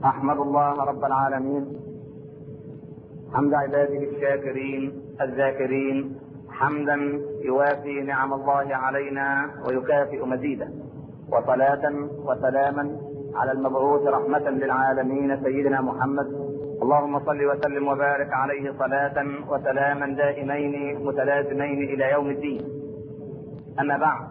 احمد الله رب العالمين حمد عباده الشاكرين الذاكرين حمدا يوافي نعم الله علينا ويكافئ مزيدا وصلاة وسلاما على المبعوث رحمة للعالمين سيدنا محمد اللهم صل وسلم وبارك عليه صلاة وسلاما دائمين متلازمين إلى يوم الدين أما بعد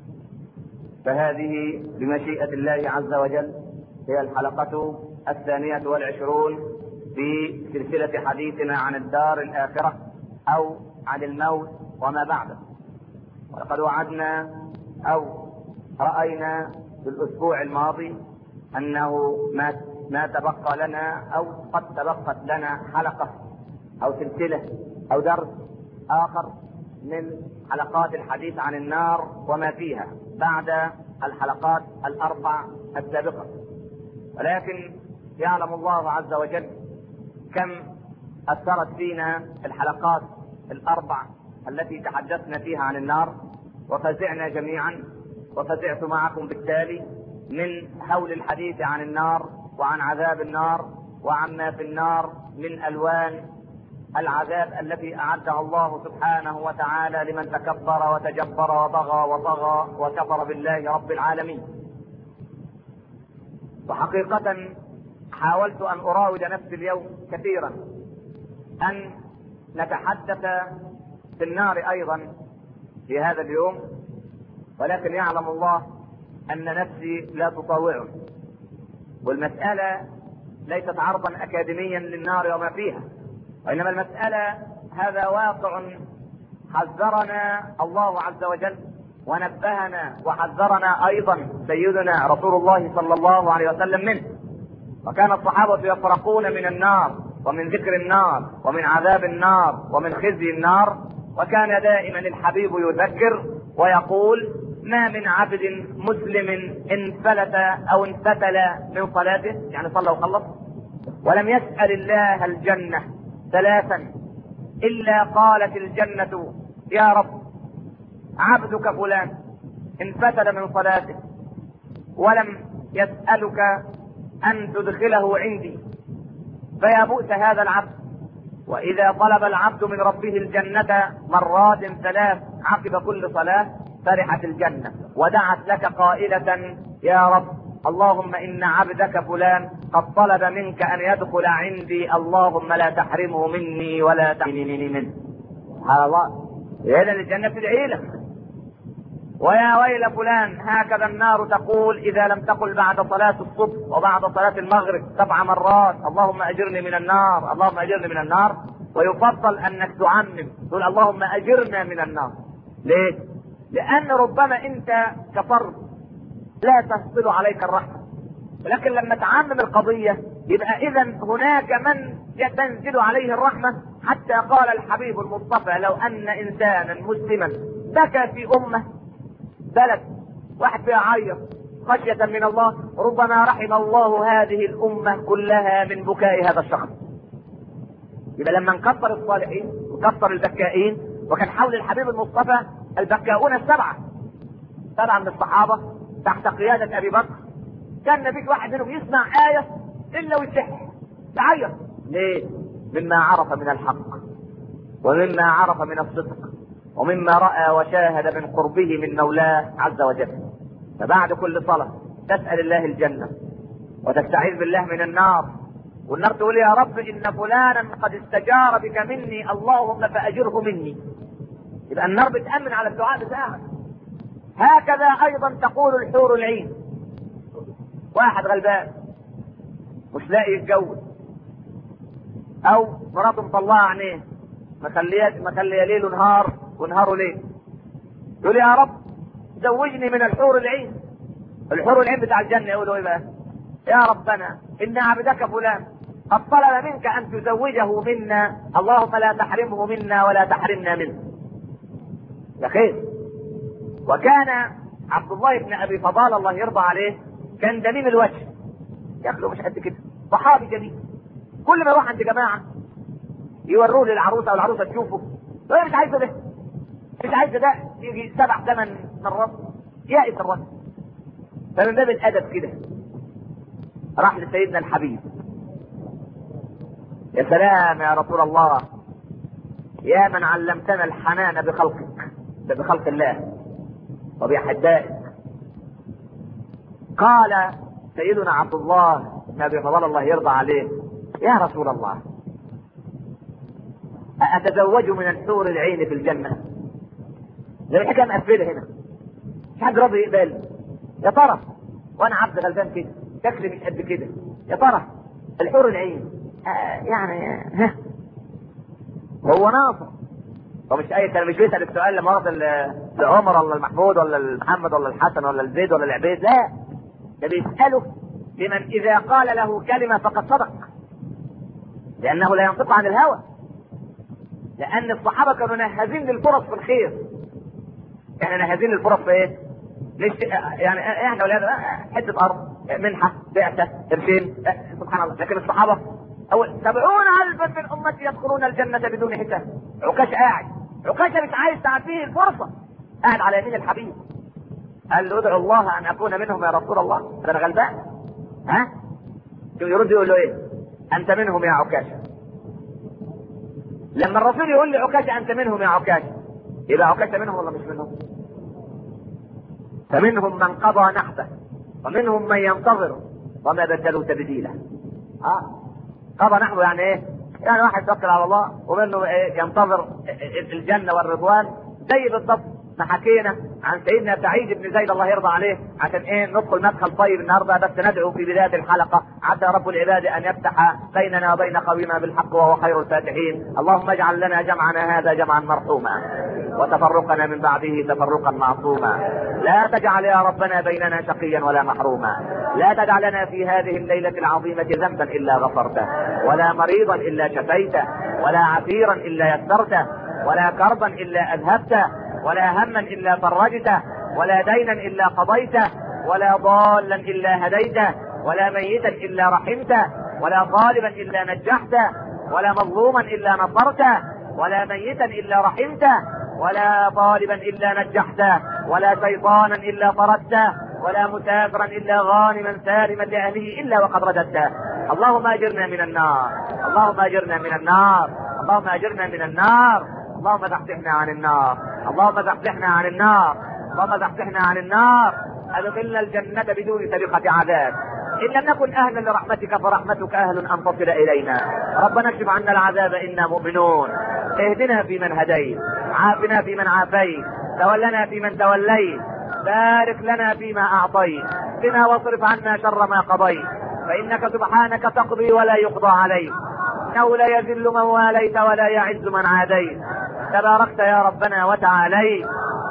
فهذه بمشيئة الله عز وجل هي الحلقة الثانية والعشرون في سلسلة حديثنا عن الدار الآخرة أو عن الموت وما بعده ولقد وعدنا أو رأينا في الأسبوع الماضي أنه ما ما تبقى لنا أو قد تبقت لنا حلقة أو سلسلة أو درس آخر من حلقات الحديث عن النار وما فيها بعد الحلقات الأربع السابقة ولكن يعلم الله عز وجل كم أثرت فينا الحلقات الأربع التي تحدثنا فيها عن النار وفزعنا جميعا وفزعت معكم بالتالي من حول الحديث عن النار وعن عذاب النار وعما في النار من ألوان العذاب التي أعدها الله سبحانه وتعالى لمن تكبر وتجبر وطغى وطغى وكفر بالله رب العالمين وحقيقة حاولت أن أراود نفسي اليوم كثيرا أن نتحدث في النار أيضا في هذا اليوم ولكن يعلم الله أن نفسي لا تطاوعني والمسألة ليست عرضا أكاديميا للنار وما فيها وإنما المسألة هذا واقع حذرنا الله عز وجل ونبهنا وحذرنا أيضا سيدنا رسول الله صلى الله عليه وسلم منه وكان الصحابة يفرقون من النار ومن ذكر النار ومن عذاب النار ومن خزي النار وكان دائما الحبيب يذكر ويقول ما من عبد مسلم انفلت او انفتل من صلاته يعني صلى وخلص ولم يسأل الله الجنة ثلاثا إلا قالت الجنة يا رب عبدك فلان انفتل من صلاته ولم يسألك أن تدخله عندي فيا بؤس هذا العبد وإذا طلب العبد من ربه الجنة مرات ثلاث عقب كل صلاة فرحت الجنة ودعت لك قائلة يا رب اللهم إن عبدك فلان قد طلب منك أن يدخل عندي اللهم لا تحرمه مني ولا تحرمني منه سبحان الله إذا الجنة تدعي لك ويا ويل فلان هكذا النار تقول إذا لم تقل بعد صلاة الصبح وبعد صلاة المغرب سبع مرات اللهم أجرني من النار اللهم أجرني من النار ويفضل أنك تعمم تقول اللهم أجرنا من النار ليه؟ لأن ربما أنت كفرد لا تهطل عليك الرحمة ولكن لما تعمم القضية يبقى إذا هناك من تنزل عليه الرحمة حتى قال الحبيب المصطفى لو أن إنسانا مسلما بكى في أمة بلد واحد فيها عيط خشية من الله ربما رحم الله هذه الأمة كلها من بكاء هذا الشخص يبقى لما نكثر الصالحين ونكثر البكائين وكان حول الحبيب المصطفى البكاؤون السبعة سبعة من الصحابة تحت قيادة أبي بكر كان مفيش واحد منهم يسمع آية إلا ويصح يعيط ليه؟ مما عرف من الحق ومما عرف من الصدق ومما رأى وشاهد من قربه من مولاه عز وجل فبعد كل صلاة تسأل الله الجنة وتستعيذ بالله من النار والنار تقول يا رب إن فلانا قد استجار بك مني اللهم فأجره مني يبقى النار بتأمن على الدعاء بتاعك هكذا أيضا تقول الحور العين واحد غلبان مش لاقي يتجوز أو مراته مطلعة عينيه مخليه مخليه ليل ونهار ونهاره ليل يقول يا رب زوجني من الحور العين الحور العين بتاع الجنة يقولوا ايه بقى يا ربنا ان عبدك فلان قد طلب منك ان تزوجه منا اللهم لا تحرمه منا ولا تحرمنا منه يا خير وكان عبد الله بن ابي فضال الله يرضى عليه كان دميم الوجه ياكله مش قد كده صحابي جميل كل ما يروح عند جماعه يوروه للعروسه والعروسه تشوفه يقول مش عايزه ده مش عايزه ده يجي سبع ثمان مرات يائس الرجل فمن باب الادب كده راح لسيدنا الحبيب يا سلام يا رسول الله يا من علمتنا الحنان بخلقك بخلق الله وبأحبائك قال سيدنا عبد الله بن ابي فضل الله يرضى عليه يا رسول الله أتزوج من الحور العين في الجنة؟ ده الحكاية مقفلة هنا. مش حد راضي يقبل. يا ترى وأنا عبد غلبان كده، شكلي مش قد كده. يا ترى الحور العين آه يعني ها هو ناصر هو مش اي كان مش بيسال السؤال لما ورد لعمر ولا المحمود ولا المحمد ولا الحسن ولا الزيد ولا العبيد لا ده بيساله لمن اذا قال له كلمه فقد صدق لانه لا ينطق عن الهوى لان الصحابه كانوا نهازين للفرص في الخير احنا نهازين للفرص في ايه؟ ليش يعني احنا ولاد حته ارض منحه بعثه قرشين سبحان الله لكن الصحابه اول سبعون الفا من امتي يدخلون الجنه بدون حساب عكاش قاعد عكاش مش عايز تعطيه الفرصه قاعد على يمين الحبيب قال له ادعو الله ان اكون منهم يا رسول الله ده انا غلبان ها يرد يقول له ايه انت منهم يا عكاشه لما الرسول يقول لعكاشه انت منهم يا عكاشه يبقى عكاشه منهم ولا مش منهم فمنهم من قضى نحبه ومنهم من ينتظر وما بدلوا تبديلا اه قضى نحبه يعني ايه يعني واحد توكل على الله ومنه ايه ينتظر الجنه والرضوان زي بالضبط ما حكينا عن سيدنا سعيد بن زيد الله يرضى عليه عشان ايه ندخل مدخل طيب النهارده بس ندعو في بدايه الحلقه عسى رب العباد ان يفتح بيننا وبين قومنا بالحق وهو خير الفاتحين اللهم اجعل لنا جمعنا هذا جمعا مرحوما وتفرقنا من بعده تفرقا معصوما لا تجعل يا ربنا بيننا شقيا ولا محروما لا تدع لنا في هذه الليلة العظيمة ذنبا إلا غفرته ولا مريضا إلا شفيته ولا عسيرا إلا يسرته ولا كربا إلا أذهبته ولا هما إلا فرجته ولا دينا إلا قضيته ولا ضالا إلا هديته ولا ميتا إلا رحمته ولا طالبا إلا نجحته ولا مظلوما إلا نصرته ولا ميتا إلا رحمته ولا طالبا الا نجحته ولا شيطانا الا طردته ولا مسافرا الا غانما سالما لاهله الا وقد رددته اللهم اجرنا من النار اللهم اجرنا من النار اللهم اجرنا من النار اللهم زحزحنا عن النار اللهم زحزحنا عن النار اللهم زحزحنا عن النار ادخلنا الجنة بدون سابقة عذاب إن لم نكن أهلا لرحمتك فرحمتك أهل أن تصل إلينا ربنا اكشف عنا العذاب إنا مؤمنون اهدنا فيمن هديت عافنا فيمن عافيت تولنا فيمن توليت بارك لنا فيما أعطيت قنا واصرف عنا شر ما قضيت فإنك سبحانك تقضي ولا يقضى عليك إنه لا يذل من واليت ولا يعز من عاديت تباركت يا ربنا وتعاليت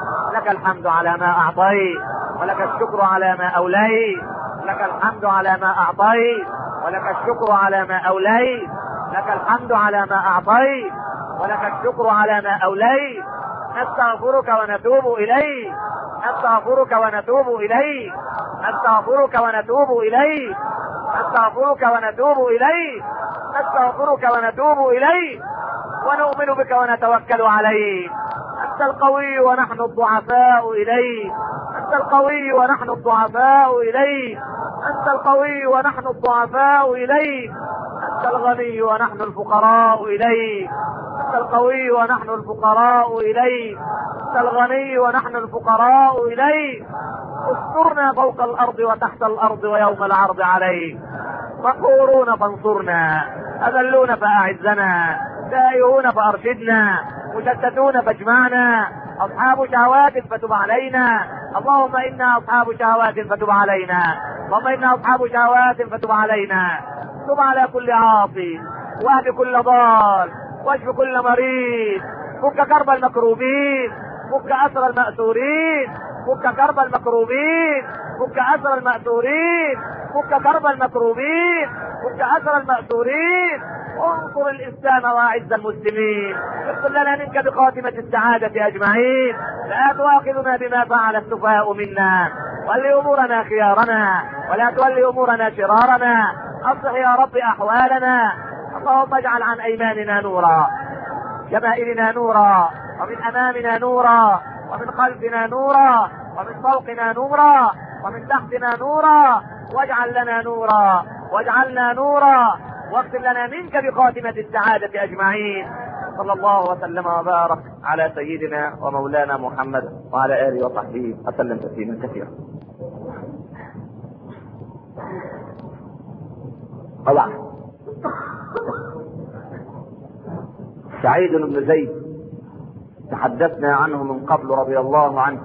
لك الحمد على ما أعطيت ولك الشكر على ما أوليت لك الحمد على ما أعطيت ولك الشكر على ما أوليت لك الحمد على ما أعطيت ولك الشكر على ما أوليت نستغفرك ونتوب إليك نستغفرك ونتوب إليك نستغفرك ونتوب إليك نستغفرك ونتوب إليك نستغفرك ونتوب إليك ونؤمن بك ونتوكل عليك أنت القوي ونحن الضعفاء إليك أنت القوي ونحن الضعفاء إليك أنت القوي ونحن الضعفاء إليك أنت الغني ونحن الفقراء إليك أنت القوي ونحن الفقراء إليك أنت الغني ونحن الفقراء إليك استرنا فوق الأرض وتحت الأرض ويوم العرض عليك مقهورون فانصرنا أذلون فأعزنا تائهون فأرشدنا مشتتون فاجمعنا أصحاب شهوات فتب علينا اللهم إنا أصحاب شهوات فتب علينا اللهم إنا أصحاب شهوات فتب علينا تب على كل عاصي واهد كل ضال واشف كل مريض فك كرب المكروبين فك أسر المأسورين فك كرب المكروبين فك أسر المأسورين فك كرب المكروبين فك أسر المأسورين انصر الاسلام واعز المسلمين اغفر لنا منك بخاتمة السعادة اجمعين لا تؤاخذنا بما فعل السفهاء منا ولي امورنا خيارنا ولا تولي امورنا شرارنا اصلح يا رب احوالنا اللهم اجعل عن ايماننا نورا شمائلنا نورا ومن امامنا نورا ومن خلفنا نورا ومن فوقنا نورا ومن تحتنا نورا واجعل لنا نورا واجعلنا نورا واغفر لنا منك بخاتمة السعادة أجمعين صلى الله وسلم وبارك على سيدنا ومولانا محمد وعلى آله وصحبه وسلم تسليما كثيرا طبعا سعيد بن زيد تحدثنا عنه من قبل رضي الله عنه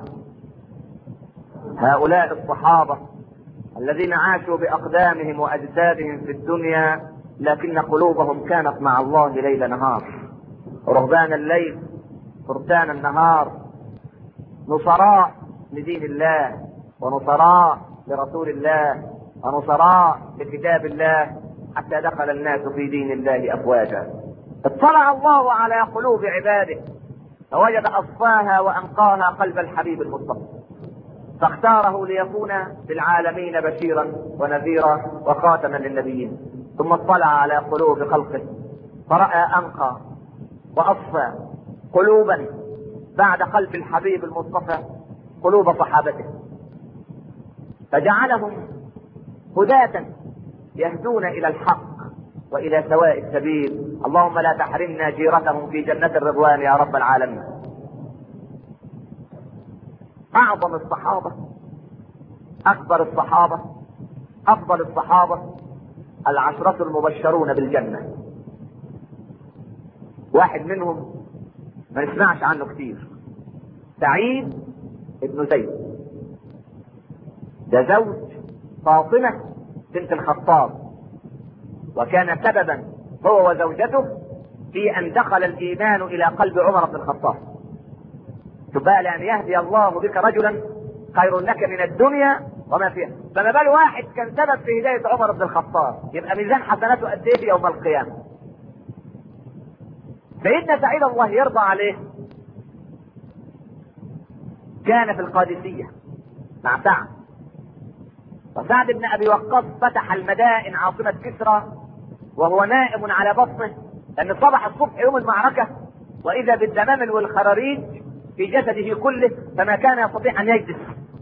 هؤلاء الصحابة الذين عاشوا بأقدامهم وأجسادهم في الدنيا لكن قلوبهم كانت مع الله ليل نهار رهبان الليل فرسان النهار نصراء لدين الله ونصراء لرسول الله ونصراء لكتاب الله حتى دخل الناس في دين الله أفواجا اطلع الله على قلوب عباده فوجد أصفاها وأنقاها قلب الحبيب المصطفى فاختاره ليكون للعالمين بشيرا ونذيرا وخاتما للنبيين ثم اطلع على قلوب خلقه فرأى أنقى وأصفى قلوبا بعد قلب الحبيب المصطفى قلوب صحابته فجعلهم هداة يهدون إلى الحق وإلى سواء السبيل اللهم لا تحرمنا جيرتهم في جنة الرضوان يا رب العالمين أعظم الصحابة أكبر الصحابة أفضل الصحابة العشرة المبشرون بالجنة واحد منهم ما نسمعش عنه كتير سعيد ابن زيد ده زوج فاطمة بنت الخطاب وكان سببا هو وزوجته في ان دخل الايمان الى قلب عمر بن الخطاب تبقى لان يهدي الله بك رجلا خير لك من الدنيا وما فيها فما بال واحد كان سبب في هدايه عمر بن الخطاب يبقى ميزان حسناته قد ايه يوم القيامه سيدنا سعيد الله يرضى عليه كان في القادسيه مع سعد وسعد بن ابي وقاص فتح المدائن عاصمه كسرى وهو نائم على بطنه لان صبح الصبح يوم المعركه واذا بالدمامل والخراريج في جسده كله فما كان يستطيع ان يجلس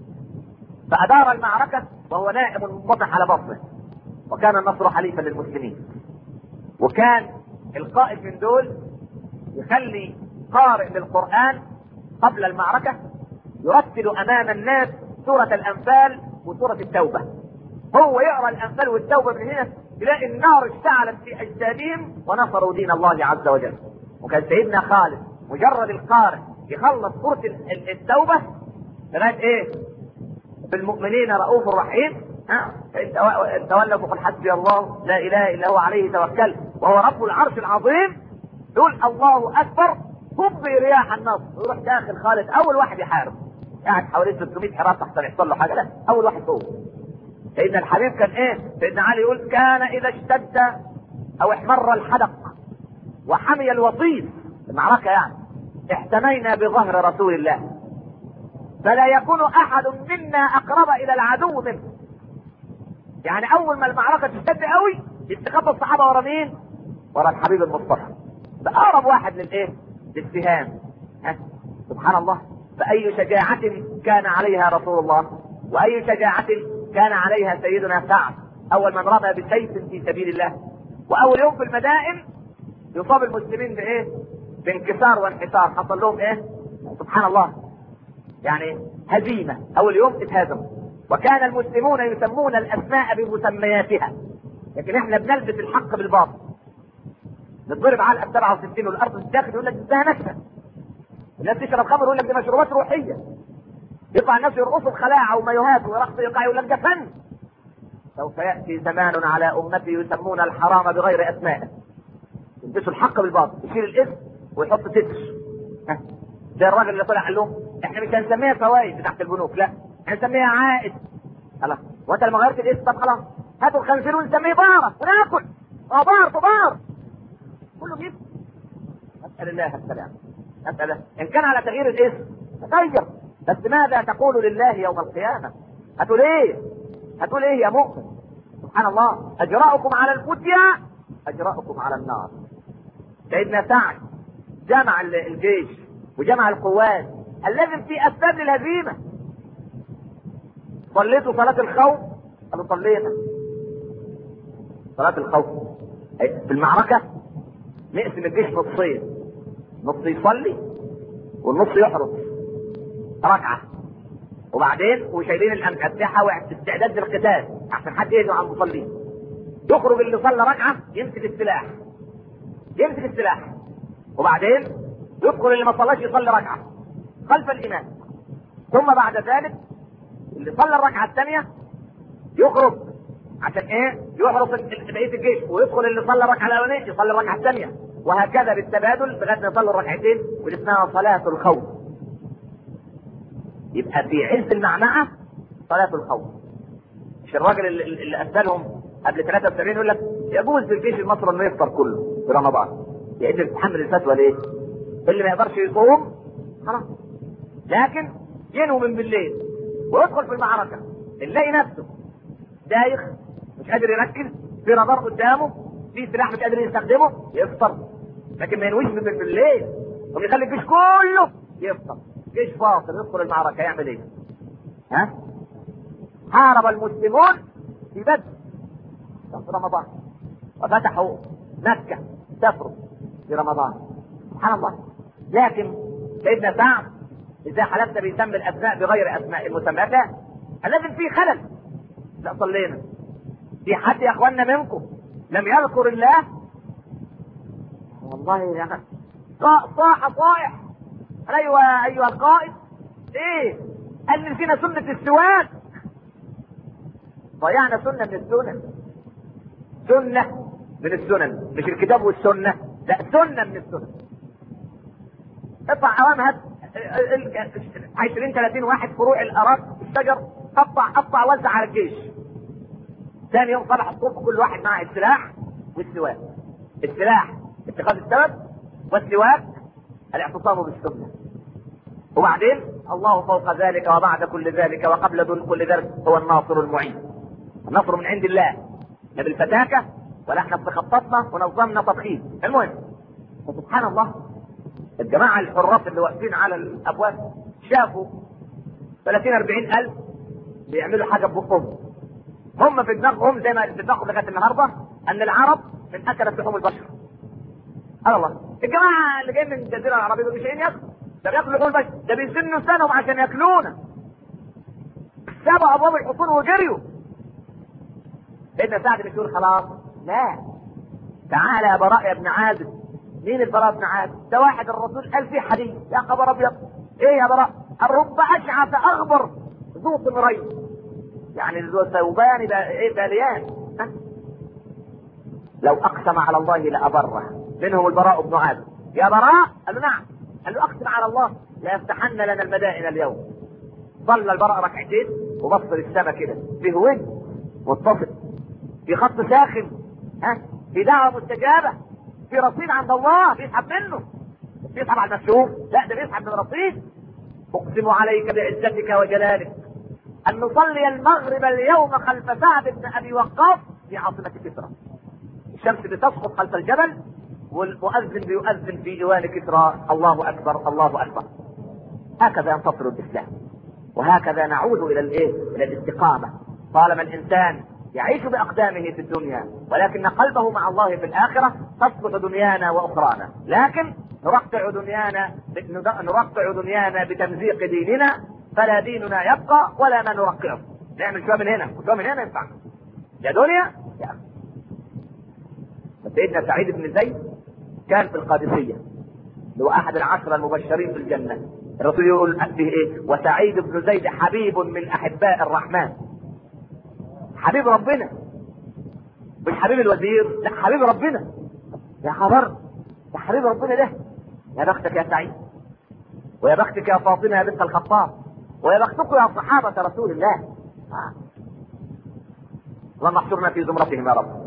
فادار المعركه وهو نائم منبطح على بطنه وكان النصر حليفا للمسلمين وكان القائد من دول يخلي قارئ للقران قبل المعركه يرتل امام الناس سوره الانفال وسوره التوبه هو يقرا الانفال والتوبه من هنا تلاقي النار اشتعلت في اجسادهم ونصروا دين الله عز وجل وكان سيدنا خالد مجرد القارئ يخلص سوره التوبه لغايه ايه؟ بالمؤمنين رؤوف رحيم ها ان تولوا فقل حسبي الله لا اله الا هو عليه توكل وهو رب العرش العظيم يقول الله اكبر هب رياح النصر ويروح داخل خالد اول واحد يحارب قاعد حوالي 600 حراسه احسن يحصل له حاجه لا اول واحد هو سيدنا الحبيب كان ايه؟ سيدنا علي يقول كان اذا اشتد او احمر الحدق وحمي الوطيس المعركه يعني احتمينا بظهر رسول الله فلا يكون احد منا اقرب الى العدو منه يعني اول ما المعركه تشتد قوي يستخبى الصحابه ورا مين؟ ورا الحبيب المصطفى ده اقرب واحد للايه؟ للسهام ها سبحان الله فاي شجاعه كان عليها رسول الله واي شجاعه كان عليها سيدنا سعد اول من رمى بسيف في سبيل الله واول يوم في المدائن يصاب المسلمين بايه؟ بانكسار وانحسار حصل لهم ايه؟ سبحان الله يعني هزيمه اول يوم اتهزموا وكان المسلمون يسمون الاسماء بمسمياتها لكن احنا بنلبس الحق بالباطل نضرب علقه ب 67 والارض الداخل يقول لك ده نكسه الناس تشرب خمر يقول لك دي مشروبات روحيه يطلع الناس يرقصوا بخلاعه ومايوهات ورقص يقع يقول لك ده فن سوف ياتي زمان على امتي يسمون الحرام بغير اسمائه يلبسوا الحق بالباطل يشيل الاسم ويحط تتر زي الراجل اللي طلع قال لهم احنا مش هنسميها فوائد تحت البنوك لا هنسميها عائد خلاص وانت لما غيرت الاسم طب خلاص هاتوا الخنزير ونسميه بارة وناكل اه بار بار كله جيب اسال الله السلام اسال ان كان على تغيير الاسم تغير بس ماذا تقول لله يوم القيامه هتقول ايه هتقول ايه يا مؤمن سبحان الله اجراؤكم على الفتيا اجراؤكم على النار سيدنا سعد جمع الجيش وجمع القوات اللازم في اسباب للهزيمه صليتوا صلاه الخوف قالوا صلينا صلاة الخوف في المعركة نقسم الجيش نصين نص يصلي والنص يحرس ركعة وبعدين وشايلين الأسلحة واستعداد للقتال عشان حد يهجم على المصلين يخرج اللي صلى ركعة يمسك السلاح يمسك السلاح وبعدين يدخل اللي ما صلاش يصلي ركعة خلف الإمام ثم بعد ذلك اللي صلى الركعة الثانية يخرج عشان ايه؟ يحرس بقية الجيش ويدخل اللي صلى الركعة الأولانية يصلي الركعة الثانية وهكذا بالتبادل لغاية ما يصلوا الركعتين واللي اسمها صلاة الخوف يبقى في عز المعمعة صلاة الخوف مش الراجل اللي, اللي أسألهم قبل 73 يقول لك يجوز في الجيش المصري انه يفطر كله في رمضان يعد تتحمل الفتوى ليه؟ اللي ما يقدرش يصوم خلاص لكن ينوي من بالليل ويدخل في المعركة نلاقي نفسه دايخ مش قادر يركز في رادار قدامه في سلاح مش قادر يستخدمه يفطر لكن ما ينويش من بالليل ويخلي الجيش كله يفطر جيش فاصل يدخل المعركة يعمل ايه؟ ها؟ حارب المسلمون في بدر في رمضان وفتحوا مكة سافروا في رمضان سبحان الله لكن سيدنا سعد إذا حلفت بيسمي الأسماء بغير أسماء المسميات لا لازم في خلل لا صلينا في حد يا اخوانا منكم لم يذكر الله والله يا اخي صاح صائح ايوه ايها القائد ايه قال فينا سنة السواك ضيعنا سنة من السنن سنة من السنن مش الكتاب والسنة لا سنة من السنن اطلع اوام هات 20 30 واحد فروع الاراضي الشجر قطع قطع وزع على الجيش ثاني يوم صبح الصبح كل واحد معه السلاح والسواك السلاح اتخاذ السبب والسواك الاعتصام بالسنة وبعدين الله فوق ذلك وبعد كل ذلك وقبل كل ذلك هو الناصر المعين النصر من عند الله لا بالفتاكة ولا احنا خططنا ونظمنا تضخيم المهم سبحان الله الجماعة الحراس اللي واقفين على الابواب شافوا 30 40 الف بيعملوا حاجة ببقهم هم في دماغهم زي ما في دماغهم لغايه النهارده ان العرب من اكلت لحوم البشر. سبحان الله الجماعه اللي جايين من الجزيره العربيه دول مش جايين ياكلوا ده بياكلوا لحوم البشر ده بيسنوا سنهم عشان ياكلونا. سابوا ابواب الحصون وجريوا. سيدنا سعد مش يقول خلاص لا تعالى يا براء يا ابن عازب مين البراء بن عازب؟ ده واحد الرسول قال فيه حديث يا خبر ابيض ايه يا براء؟ الرب اشعث اغبر ذو طمرين يعني ذو ثوبان ايه باليان لو اقسم على الله لابره منهم البراء بن عازب يا براء قال له نعم قال له اقسم على الله ليفتحن لنا المدائن اليوم صلى البراء ركعتين وبص للسماء كده في هوين متصل في خط ساخن ها في دعوه مستجابه في رصيد عند الله بيسحب منه بيسحب على المكشوف لا ده بيسحب من رصيد اقسم عليك بعزتك وجلالك ان نصلي المغرب اليوم خلف سعد بن ابي وقاص في عاصمه كسرى. الشمس بتسقط خلف الجبل والمؤذن بيؤذن في ايوان كسرى الله اكبر الله اكبر. هكذا ينتصر الاسلام. وهكذا نعود الى الايه؟ الى الاستقامه. طالما الانسان يعيش باقدامه في الدنيا ولكن قلبه مع الله في الاخره تصلح دنيانا واخرانا، لكن نرقع دنيانا نرقع دنيانا بتمزيق ديننا فلا ديننا يبقى ولا ما نرقعه نعمل شويه من هنا وشويه من هنا ينفع يا دنيا يا سيدنا سعيد بن زيد كان في القادسية اللي هو أحد العشرة المبشرين بالجنة الرسول يقول به إيه وسعيد بن زيد حبيب من أحباء الرحمن حبيب ربنا مش حبيب الوزير لا حبيب ربنا يا خبر يا حبيب ربنا ده يا بختك يا سعيد ويا بختك يا فاطمة يا بنت الخطاب ويا بختكم يا صحابة رسول الله آه. اللهم احشرنا في زمرتهم يا رب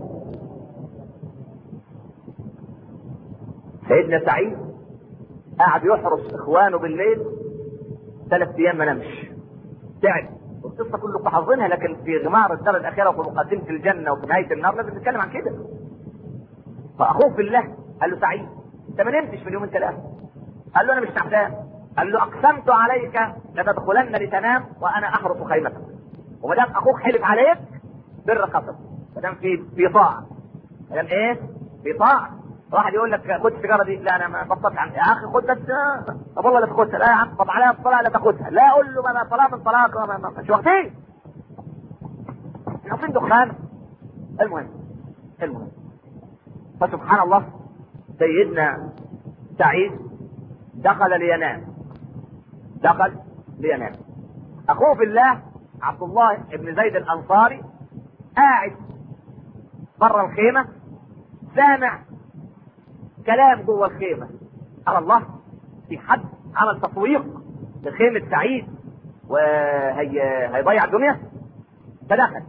سيدنا سعيد قاعد يحرس اخوانه بالليل ثلاث ايام ما نمش تعب والقصه كلكم حافظينها لكن في غمار الدار الاخيره وفي مقدمه الجنه وفي نهايه النار لازم نتكلم عن كده فاخوه في الله قال له سعيد انت ما نمتش في اليومين ثلاثه قال له انا مش تعبان قال له اقسمت عليك لتدخلن لتنام وانا احرس خيمتك وما دام اخوك حلف عليك بر خطر ما دام في في طاعه ما دام ايه؟ في طاعه واحد يقول لك خد السيجاره دي لا انا ما بطلت عن يا اخي خد بس طب والله لا تاخدها لا يا عم طب عليها الصلاه لا تاخدها لا اقول له ما انا صلاه من صلاه مش وقتين عارفين دخان المهم المهم فسبحان الله سيدنا سعيد دخل لينام دخل لينام اخوه في الله عبد الله بن زيد الانصاري قاعد بره الخيمه سامع كلام جوه الخيمه على الله في حد عمل تفويق لخيمه سعيد وهي هيضيع الدنيا فدخل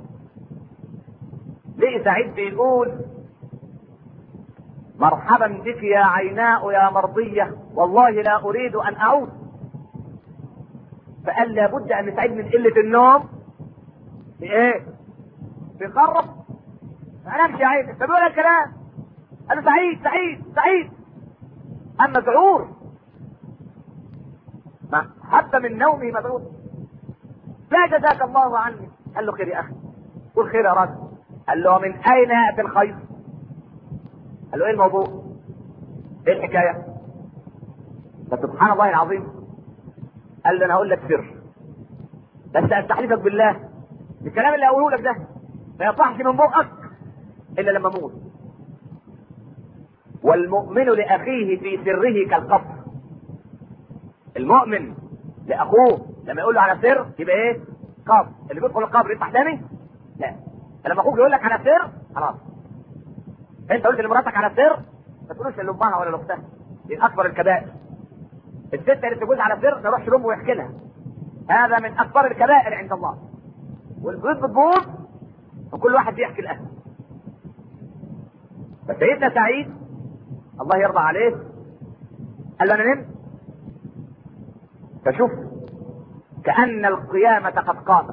لقي سعيد بيقول مرحبا بك يا عيناء يا مرضية والله لا أريد أن أعود فقال لابد أن سعيد من قلة النوم بإيه؟ بيخرب أنا أمشي يا عيني فبيقول الكلام قال له سعيد سعيد سعيد أما ذعور ما حتى من نومه مذعور لا جزاك الله عني قال له خير يا أخي قول خير يا راجل قال له من أين يأتي الخير؟ قال له ايه الموضوع؟ ايه الحكايه؟ فسبحان الله العظيم قال له انا هقول لك سر بس استحلفك بالله الكلام اللي هقوله لك ده ما يطلعش من بقك الا لما اموت والمؤمن لاخيه في سره كالقبر المؤمن لاخوه لما يقول له على سر يبقى ايه؟ قبر اللي بيدخل القبر يفتح تاني؟ لا لما اخوك يقول لك على سر خلاص انت قلت لمراتك على سر ما تقولوش لامها ولا لاختها دي اكبر الكبائر الست اللي تجوز على سر ما يروحش لامه ويحكي لها هذا من اكبر الكبائر عند الله والبيوت بتبوظ وكل واحد بيحكي الاهل فسيدنا سعيد الله يرضى عليه قال له انا نمت فشوف كأن القيامة قد قامت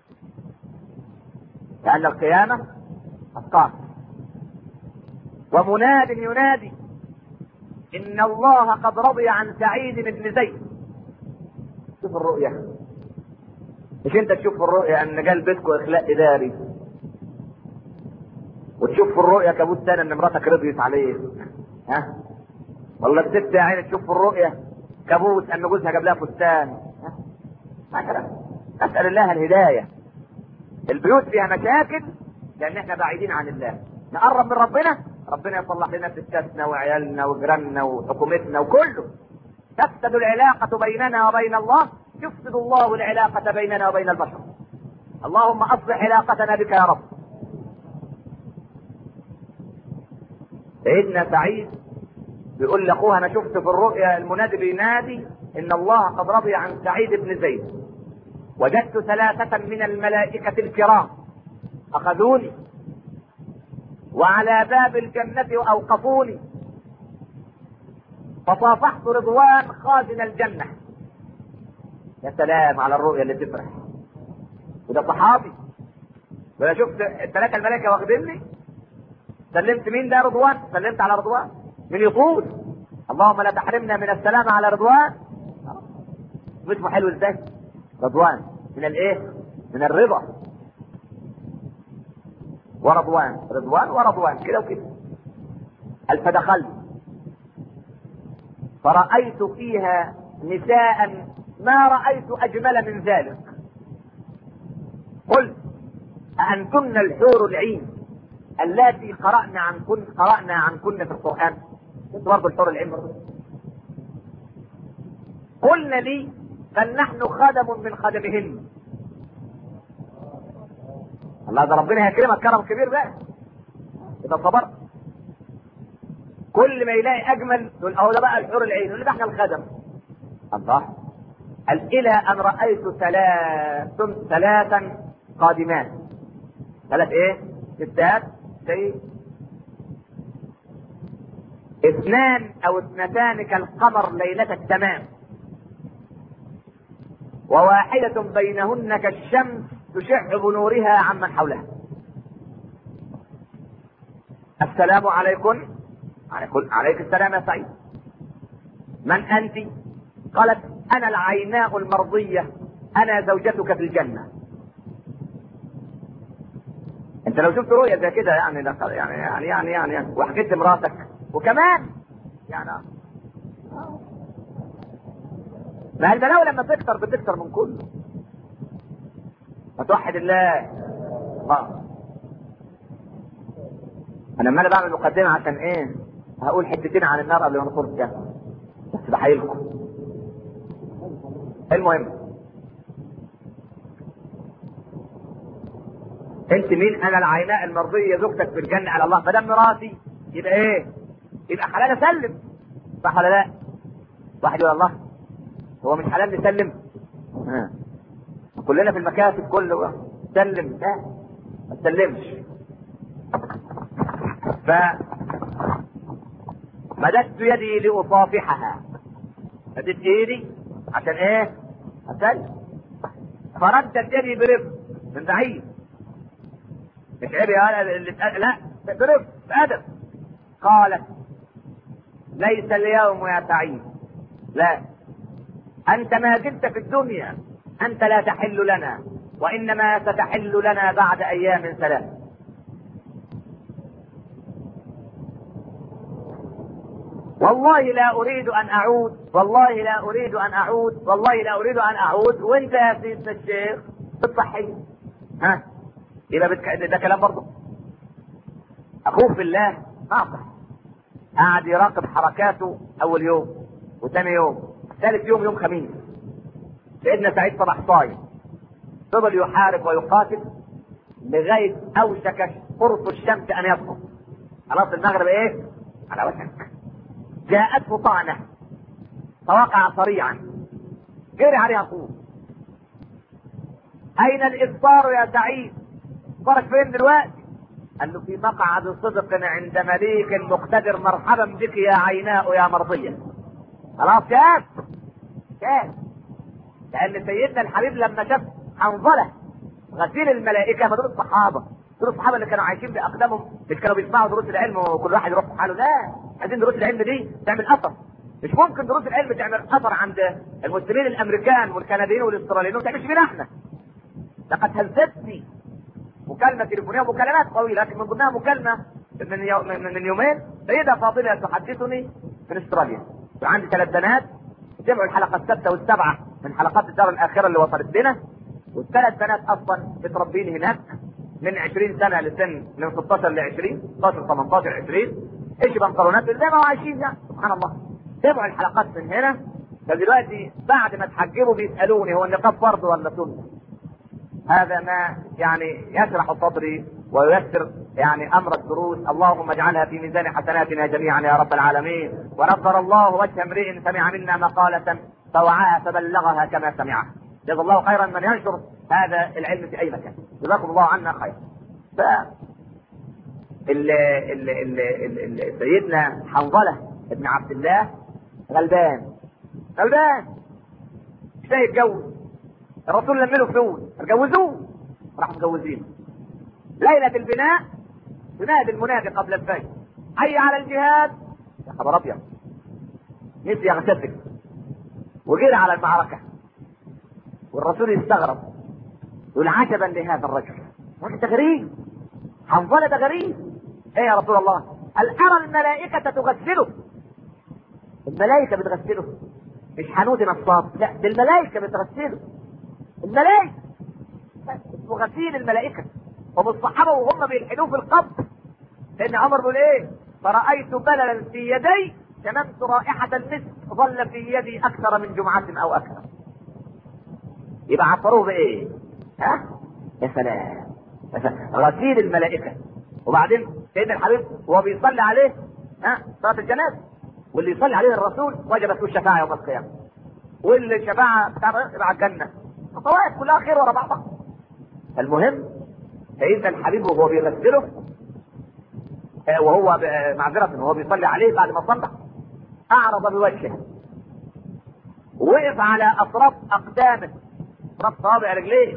كأن القيامة قد قامت ومناد ينادي ان الله قد رضي عن سعيد بن زيد شوف الرؤية مش انت تشوف في الرؤية ان قال بيتكم اخلاق اداري وتشوف في الرؤية كابوس تاني ان مراتك رضيت عليه ها والله الست يا عيني تشوف في الرؤية كابوس ان جوزها جاب لها فستان ها هكذا اسال الله الهداية البيوت فيها مشاكل لان احنا بعيدين عن الله نقرب من ربنا ربنا يصلح لنا ستاتنا وعيالنا وجيراننا وحكومتنا وكله تفسد العلاقة بيننا وبين الله يفسد الله العلاقة بيننا وبين البشر اللهم أصلح علاقتنا بك يا رب سيدنا سعيد بيقول لاخوها انا شفت في الرؤيا المنادي بينادي ان الله قد رضي عن سعيد بن زيد وجدت ثلاثة من الملائكة الكرام أخذوني وعلى باب الجنة أوقفوني فصافحت رضوان خازن الجنة يا سلام على الرؤيا اللي تفرح وده صحابي ولا شفت الثلاثة الملائكة واخديني سلمت مين ده رضوان سلمت على رضوان من يطول اللهم لا تحرمنا من السلام على رضوان اسمه حلو ازاي رضوان من الايه من الرضا ورضوان رضوان ورضوان كده وكده قال فدخلت فرأيت فيها نساء ما رأيت أجمل من ذلك قلت أأنتن الحور العين اللاتي قرأنا عنكن قرأنا عنكن في القرآن كنت برضه الحور العين برضه قلنا لي بل نحن خدم من خدمهن الله ده ربنا هيكرمك كرم كبير بقى اذا صبرت كل ما يلاقي اجمل يقول اهو ده بقى الحور العين يقول ده احنا الخدم الله قال الى ان رايت ثلاث ثلاثا قادمات ثلاث ايه ستات زي اثنان او اثنتان كالقمر ليلة التمام وواحدة بينهن كالشمس تشع بنورها عمن حولها السلام عليكم عليكم عليك السلام يا سعيد من انت قالت انا العيناء المرضية انا زوجتك في الجنة انت لو شفت رؤيه زي كده يعني لا يعني يعني يعني يعني, يعني وحكيت لمراتك وكمان يعني آه. ما البلاوي لما تكتر بتكتر من كله فتوحد الله اه انا لما انا بعمل مقدمه عشان ايه هقول حتتين عن النار قبل ما ندخل الجنه بس بحيلكم المهم انت مين انا العيناء المرضيه زوجتك في الجنه على الله فدام مراتي يبقى ايه يبقى حلال اسلم صح ولا لا واحد يقول الله هو مش حلال نسلم ها. كلنا في المكاتب كله سلم لا ما تسلمش ف مددت يدي لاصافحها مددت ايدي عشان ايه اسلم فردت يدي برفق من بعيد مش عيب يا اللي اتقال- لا برفق بادب قالت ليس اليوم يا سعيد لا انت ما زلت في الدنيا انت لا تحل لنا وانما ستحل لنا بعد ايام ثلاث والله لا اريد ان اعود والله لا اريد ان اعود والله لا اريد ان اعود وانت يا سيدنا الشيخ بالصحية ها يبقى بتك... ده كلام برضه اخوه في الله ناصح قعد يراقب حركاته اول يوم وثاني يوم ثالث يوم يوم خميس سيدنا سعيد صباح صايم فضل يحارب ويقاتل لغايه اوشك قرص الشمس ان يسقط خلاص المغرب ايه على وشك جاءته طعنه فوقع صريعا جري عليها اخوه اين الافطار يا سعيد فرق فين دلوقتي قال له في مقعد صدق عند مليك مقتدر مرحبا بك يا عيناء يا مرضيه خلاص شاف شاف لان سيدنا الحبيب لما شاف حنظله غسيل الملائكه ما دول الصحابه دول الصحابه اللي كانوا عايشين باقدامهم مش كانوا بيسمعوا دروس العلم وكل واحد يروح في حاله لا عايزين دروس العلم دي تعمل اثر مش ممكن دروس العلم تعمل اثر عند المسلمين الامريكان والكنديين والاستراليين وما تعملش فينا احنا لقد هزتني مكالمة تليفونية ومكالمات طويلة لكن من ضمنها مكالمة من يو من, من يومين سيدة فاضلة تحدثني من استراليا وعندي ثلاث بنات جمعوا الحلقة الستة والسبعة من حلقات الدار الآخرة اللي وصلت لنا والثلاث بنات أصلا متربين هناك من 20 سنة لسن من 16 ل 20 16 18 20 ايش بنطلونات زي ما هو عايشين يعني سبحان الله تابعوا الحلقات من هنا فدلوقتي بعد ما تحجبوا بيسألوني هو النقاب فرض ولا سنة هذا ما يعني يشرح صدري وييسر يعني امر الدروس اللهم اجعلها في ميزان حسناتنا جميعا يا رب العالمين ونظر الله وجه امرئ سمع منا مقالة فوعاها فبلغها كما سمعها جزا الله خيرا من ينشر هذا العلم في اي مكان جزاكم الله عنا خيرا ف ال ال ال ال ال سيدنا حنظلة ابن عبد الله غلبان غلبان مش لاقي يتجوز الرسول لم له فلوس اتجوزوه راح مجوزين ليلة البناء ينادي المنادي قبل الفجر حي على الجهاد يا خبر ابيض نسي يغتسل وجري على المعركة والرسول يستغرب يقول عجبا لهذا الرجل راجل ده غريب حنظلة ده غريب ايه يا رسول الله هل ارى الملائكة تغسله الملائكة بتغسله مش حنود نصاب لا دي الملائكة بتغسله الملائكة اسمه غسيل الملائكة هم الصحابة وهم بيلحدوه في القبر لأن عمر بيقول إيه؟ فرأيت بللا في يدي شممت رائحة المسك ظل في يدي أكثر من جمعة أو أكثر. يبقى عصروه بإيه؟ ها؟ يا سلام يا سلام غسيل الملائكة وبعدين سيدنا الحبيب وهو بيصلي عليه ها صلاة الجنازة واللي يصلي عليه الرسول وجبت له الشفاعة يوم القيامة واللي الشفاعة بتاع يبقى على الجنة الطوائف كلها خير ورا بعضها المهم سيدنا الحبيب وهو بيغسله آه، وهو ب- معذرة وهو بيصلي عليه بعد ما صلى أعرض بوجهه وقف على أطراف أقدامه أطراف صوابع رجليه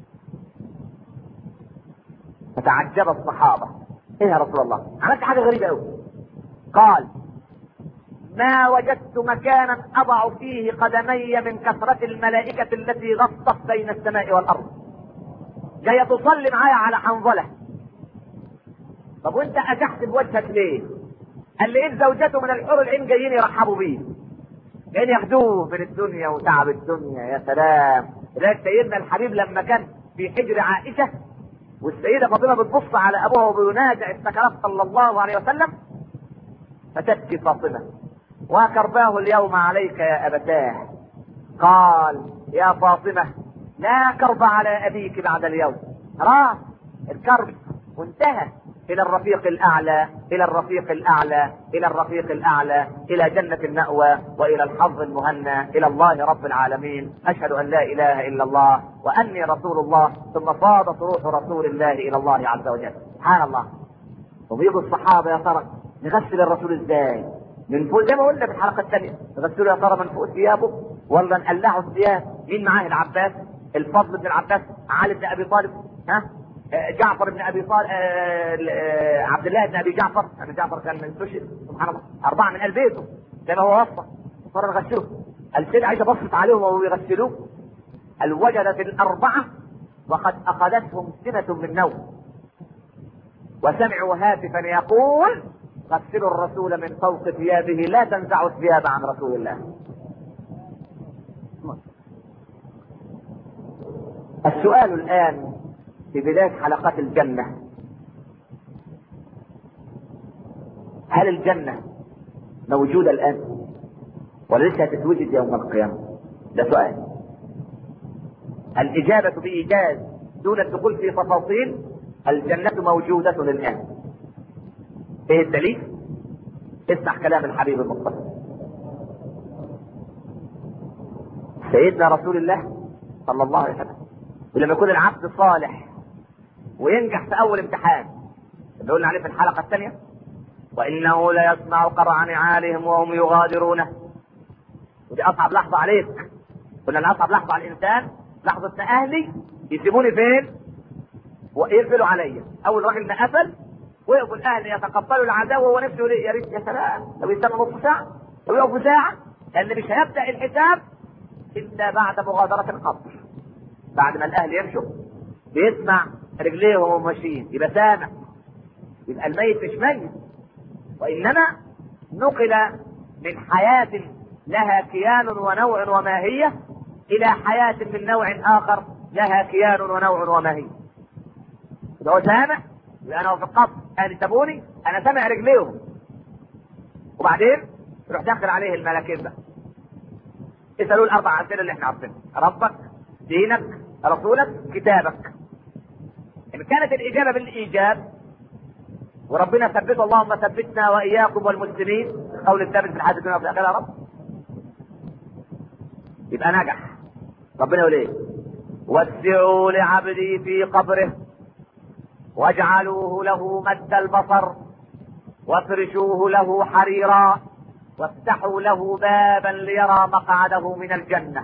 فتعجب الصحابة إيه يا رسول الله عملت حاجة غريبة أوي قال ما وجدت مكانا أضع فيه قدمي من كثرة الملائكة التي غطت بين السماء والأرض جاية تصلي معايا على حنظلة طب وانت اتحت بوجهك ليه؟ قال لقيت زوجته من الحور العين جايين يرحبوا بيه جايين ياخدوه من الدنيا وتعب الدنيا يا سلام لذلك سيدنا الحبيب لما كان في حجر عائشه والسيده فاطمه بتبص على ابوها وبينازع السكرات صلى الله عليه وسلم فتبكي فاطمه وكرباه اليوم عليك يا ابتاه قال يا فاطمه لا كرب على ابيك بعد اليوم راح الكرب وانتهى الى الرفيق الاعلى الى الرفيق الاعلى الى الرفيق الاعلى الى جنه الماوى والى الحظ المهنى الى الله رب العالمين اشهد ان لا اله الا الله واني رسول الله ثم فاضت روح رسول الله الى الله عز وجل سبحان الله وبيجوا الصحابه يا ترى نغسل الرسول ازاي من فوق زي ما قلنا في الحلقه الثانيه نغسله يا ترى من فوق ثيابه ولا نقلعه الثياب مين معاه العباس الفضل بن العباس علي بن ابي طالب ها جعفر بن ابي طالب عبد الله بن ابي جعفر انا جعفر كان من سوشي سبحان الله اربعه من ال بيته زي ما هو وصى صار نغسله السيدة عائشة بصت عليهم وهو يغسلوه قال وجدت الأربعة وقد أخذتهم سنة من نوم وسمعوا هاتفا يقول غسلوا الرسول من فوق ثيابه لا تنزعوا الثياب عن رسول الله السؤال الآن في بداية حلقات الجنة هل الجنة موجودة الآن ولا لسه هتتوجد يوم القيامة ده سؤال الإجابة بإيجاز دون الدخول في تفاصيل الجنة موجودة الآن إيه الدليل؟ اسمع كلام الحبيب المصطفى سيدنا رسول الله صلى الله عليه وسلم ولما يكون العبد صالح وينجح في اول امتحان اللي قلنا عليه في الحلقه الثانيه وانه ليسمع قرع نعالهم وهم يغادرونه ودي اصعب لحظه عليك قلنا ان اصعب لحظه على الانسان لحظه ان اهلي يسيبوني فين ويقفلوا عليا اول راجل ما قفل وقفوا الاهل يتقبلوا العداوه وهو نفسه يقول يا ريت يا سلام لو يستنى نص ساعه لو يقفوا ساعه لان مش هيبدا الحساب الا بعد مغادره القبر بعد ما الاهل يمشوا بيسمع رجليهم وهم ماشيين يبقى سامع يبقى الميت مش ميت وانما نقل من حياه لها كيان ونوع وماهيه الى حياه من نوع اخر لها كيان ونوع وماهيه يبقى هو سامع يبقى انا في القبر اهل سابوني انا سامع رجليهم وبعدين يروح داخل عليه الملكين بقى اسالوا الاربع اسئله اللي احنا عارفينها ربك دينك رسولك كتابك ان كانت الاجابه بالايجاب وربنا ثبته اللهم ثبتنا واياكم والمسلمين قول الثابت في الحديث الدنيا وفي الاخره يا رب يبقى نجح ربنا يقول ايه وسعوا لعبدي في قبره واجعلوه له مد البصر وافرشوه له حريرا وافتحوا له بابا ليرى مقعده من الجنه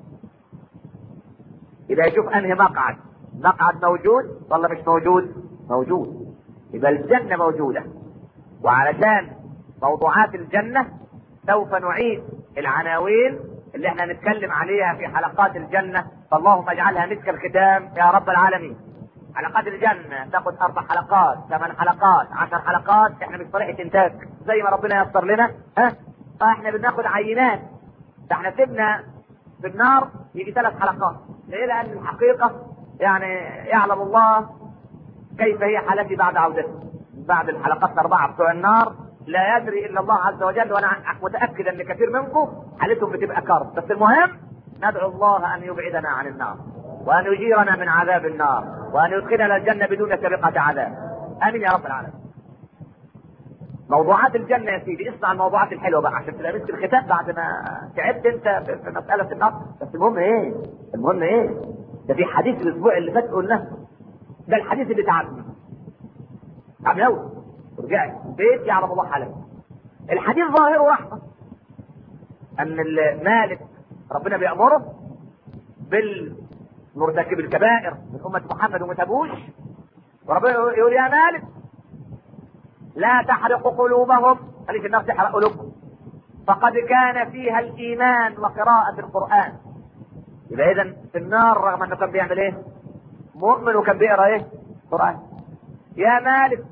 يبقى يشوف انهي مقعد مقعد موجود ولا مش موجود موجود يبقى الجنه موجوده وعلشان موضوعات الجنه سوف نعيد العناوين اللي احنا نتكلم عليها في حلقات الجنه فاللهم اجعلها مسك الختام يا رب العالمين حلقات الجنة تاخد أربع حلقات، ثمان حلقات، عشر حلقات، احنا مش طريقة إنتاج، زي ما ربنا ييسر لنا، ها؟ احنا بناخد عينات، ده احنا سيبنا في النار يجي ثلاث حلقات، ليه؟ لأن الحقيقة يعني يعلم الله كيف هي حالتي بعد عودتي، بعد الحلقات الأربعة بتوع النار لا يدري إلا الله عز وجل وأنا متأكد أن كثير منكم حالتهم بتبقى كرب، بس المهم ندعو الله أن يبعدنا عن النار. وأن يجيرنا من عذاب النار وأن يدخلنا الجنة بدون سابقة عذاب آمين يا رب العالمين موضوعات الجنة يا سيدي اسمع الموضوعات الحلوة بقى عشان تبقى مسك الختام بعد ما تعبت انت في مسألة النار بس المهم ايه؟ المهم ايه؟ ده في حديث الأسبوع اللي فات قلناه ده الحديث اللي تعبني تعبني أوي ورجعت بيت يعلم الله حالك الحديث ظاهره رحمة أن المالك ربنا بيأمره بال مرتكب الكبائر من أمة محمد وما تابوش وربنا يقول يا مالك لا تحرق قلوبهم خليك الناس تحرق قلوبهم فقد كان فيها الإيمان وقراءة القرآن يبقى إذا في النار رغم أنه كان بيعمل إيه؟ مؤمن وكان بيقرأ إيه؟ قرآن يا مالك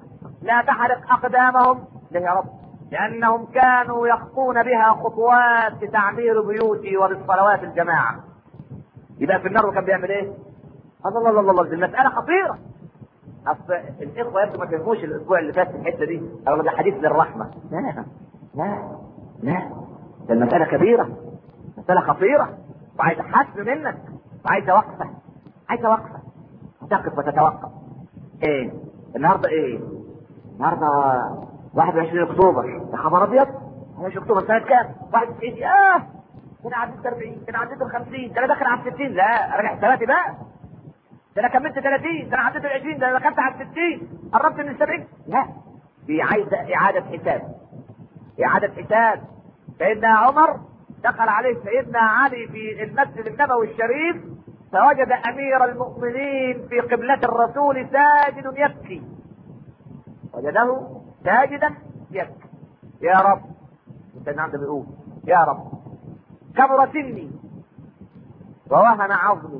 لا تحرق اقدامهم ليه يا رب لانهم كانوا يخطون بها خطوات بتعمير بيوتي وبالصلوات الجماعه يبقى في النار وكان بيعمل ايه؟ الله الله الله الله دي المساله خطيره اصل الاخوه يبدو ما فهموش الاسبوع اللي فات الحته دي او ده حديث للرحمه لا لا لا ده المساله كبيره مساله خطيره وعايزه حسم منك وعايزه وقفه عايزه وقفه تقف وتتوقف ايه النهارده ايه النهارده 21 اكتوبر يا خبر ابيض 21 اكتوبر سنه كام 91 اه انا عديت 40 انا عديت ال 50 ده انا داخل على 60 لا راجع حساباتي بقى ده انا كملت 30 ده انا عديت ال 20 ده انا دخلت على 60 قربت من ال 70 لا دي عايزه اعاده حساب اعاده حساب سيدنا عمر دخل عليه سيدنا علي في المسجد النبوي الشريف فوجد امير المؤمنين في قبلة الرسول ساجد يبكي وجده ساجدا يبكي يا رب سيدنا عبد بيقول يا رب كبر سني ووهن عظمي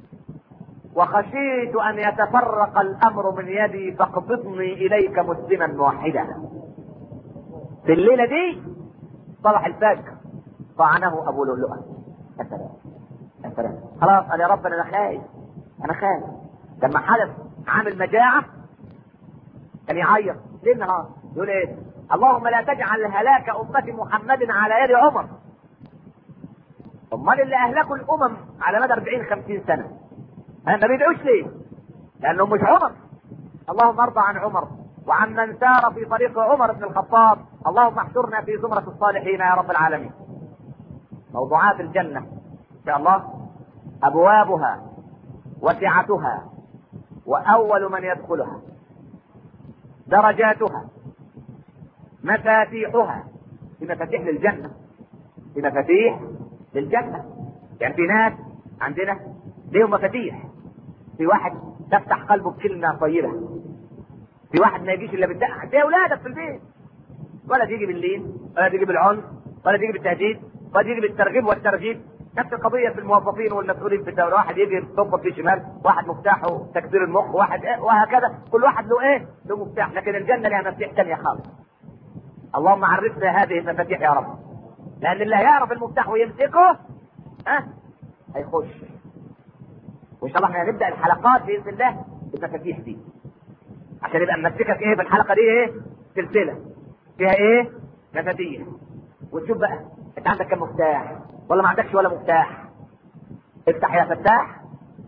وخشيت ان يتفرق الامر من يدي فاقبضني اليك مسلما موحدا في الليله دي صبح الفجر طعنه ابو لؤلؤه يا سلام يا سلام خلاص قال يا رب انا خايف انا خايف لما حدث عامل مجاعه كان يعيط ليل نهار يقول ايه اللهم لا تجعل هلاك امه محمد على يد عمر امال اللي اهلكوا الامم على مدى 40 50 سنه ها ما بيدعوش ليه؟ لانهم مش عمر اللهم ارضى عن عمر وعن من سار في طريق عمر بن الخطاب اللهم احشرنا في زمرة الصالحين يا رب العالمين موضوعات الجنة إن شاء الله أبوابها وسعتها وأول من يدخلها درجاتها مفاتيحها في مفاتيح للجنة في مفاتيح للجنة يعني في ناس عندنا ليهم مفاتيح في واحد تفتح قلبه بكلمة طيبة في واحد ما يجيش الا بالدقة زي اولادك في البيت ولا تيجي باللين ولا تيجي بالعنف ولا تيجي بالتهديد ولا تيجي بالترغيب والترجيب نفس القضية في الموظفين والمسؤولين في الدولة واحد يجي يطبط في شمال واحد مفتاحه تكبير المخ واحد إيه وهكذا كل واحد له ايه له مفتاح لكن الجنة لها مفتاح ثانية خالص اللهم عرفنا هذه المفاتيح يا رب لأن اللي هيعرف المفتاح ويمسكه ها هيخش وإن شاء الله احنا هنبدأ الحلقات بإذن الله بالمفاتيح دي عشان يبقى ممسكك ايه في الحلقه دي ايه سلسله فيها ايه مفاتيح وتشوف بقى انت عندك كم مفتاح ولا ما عندكش ولا مفتاح افتح يا فتاح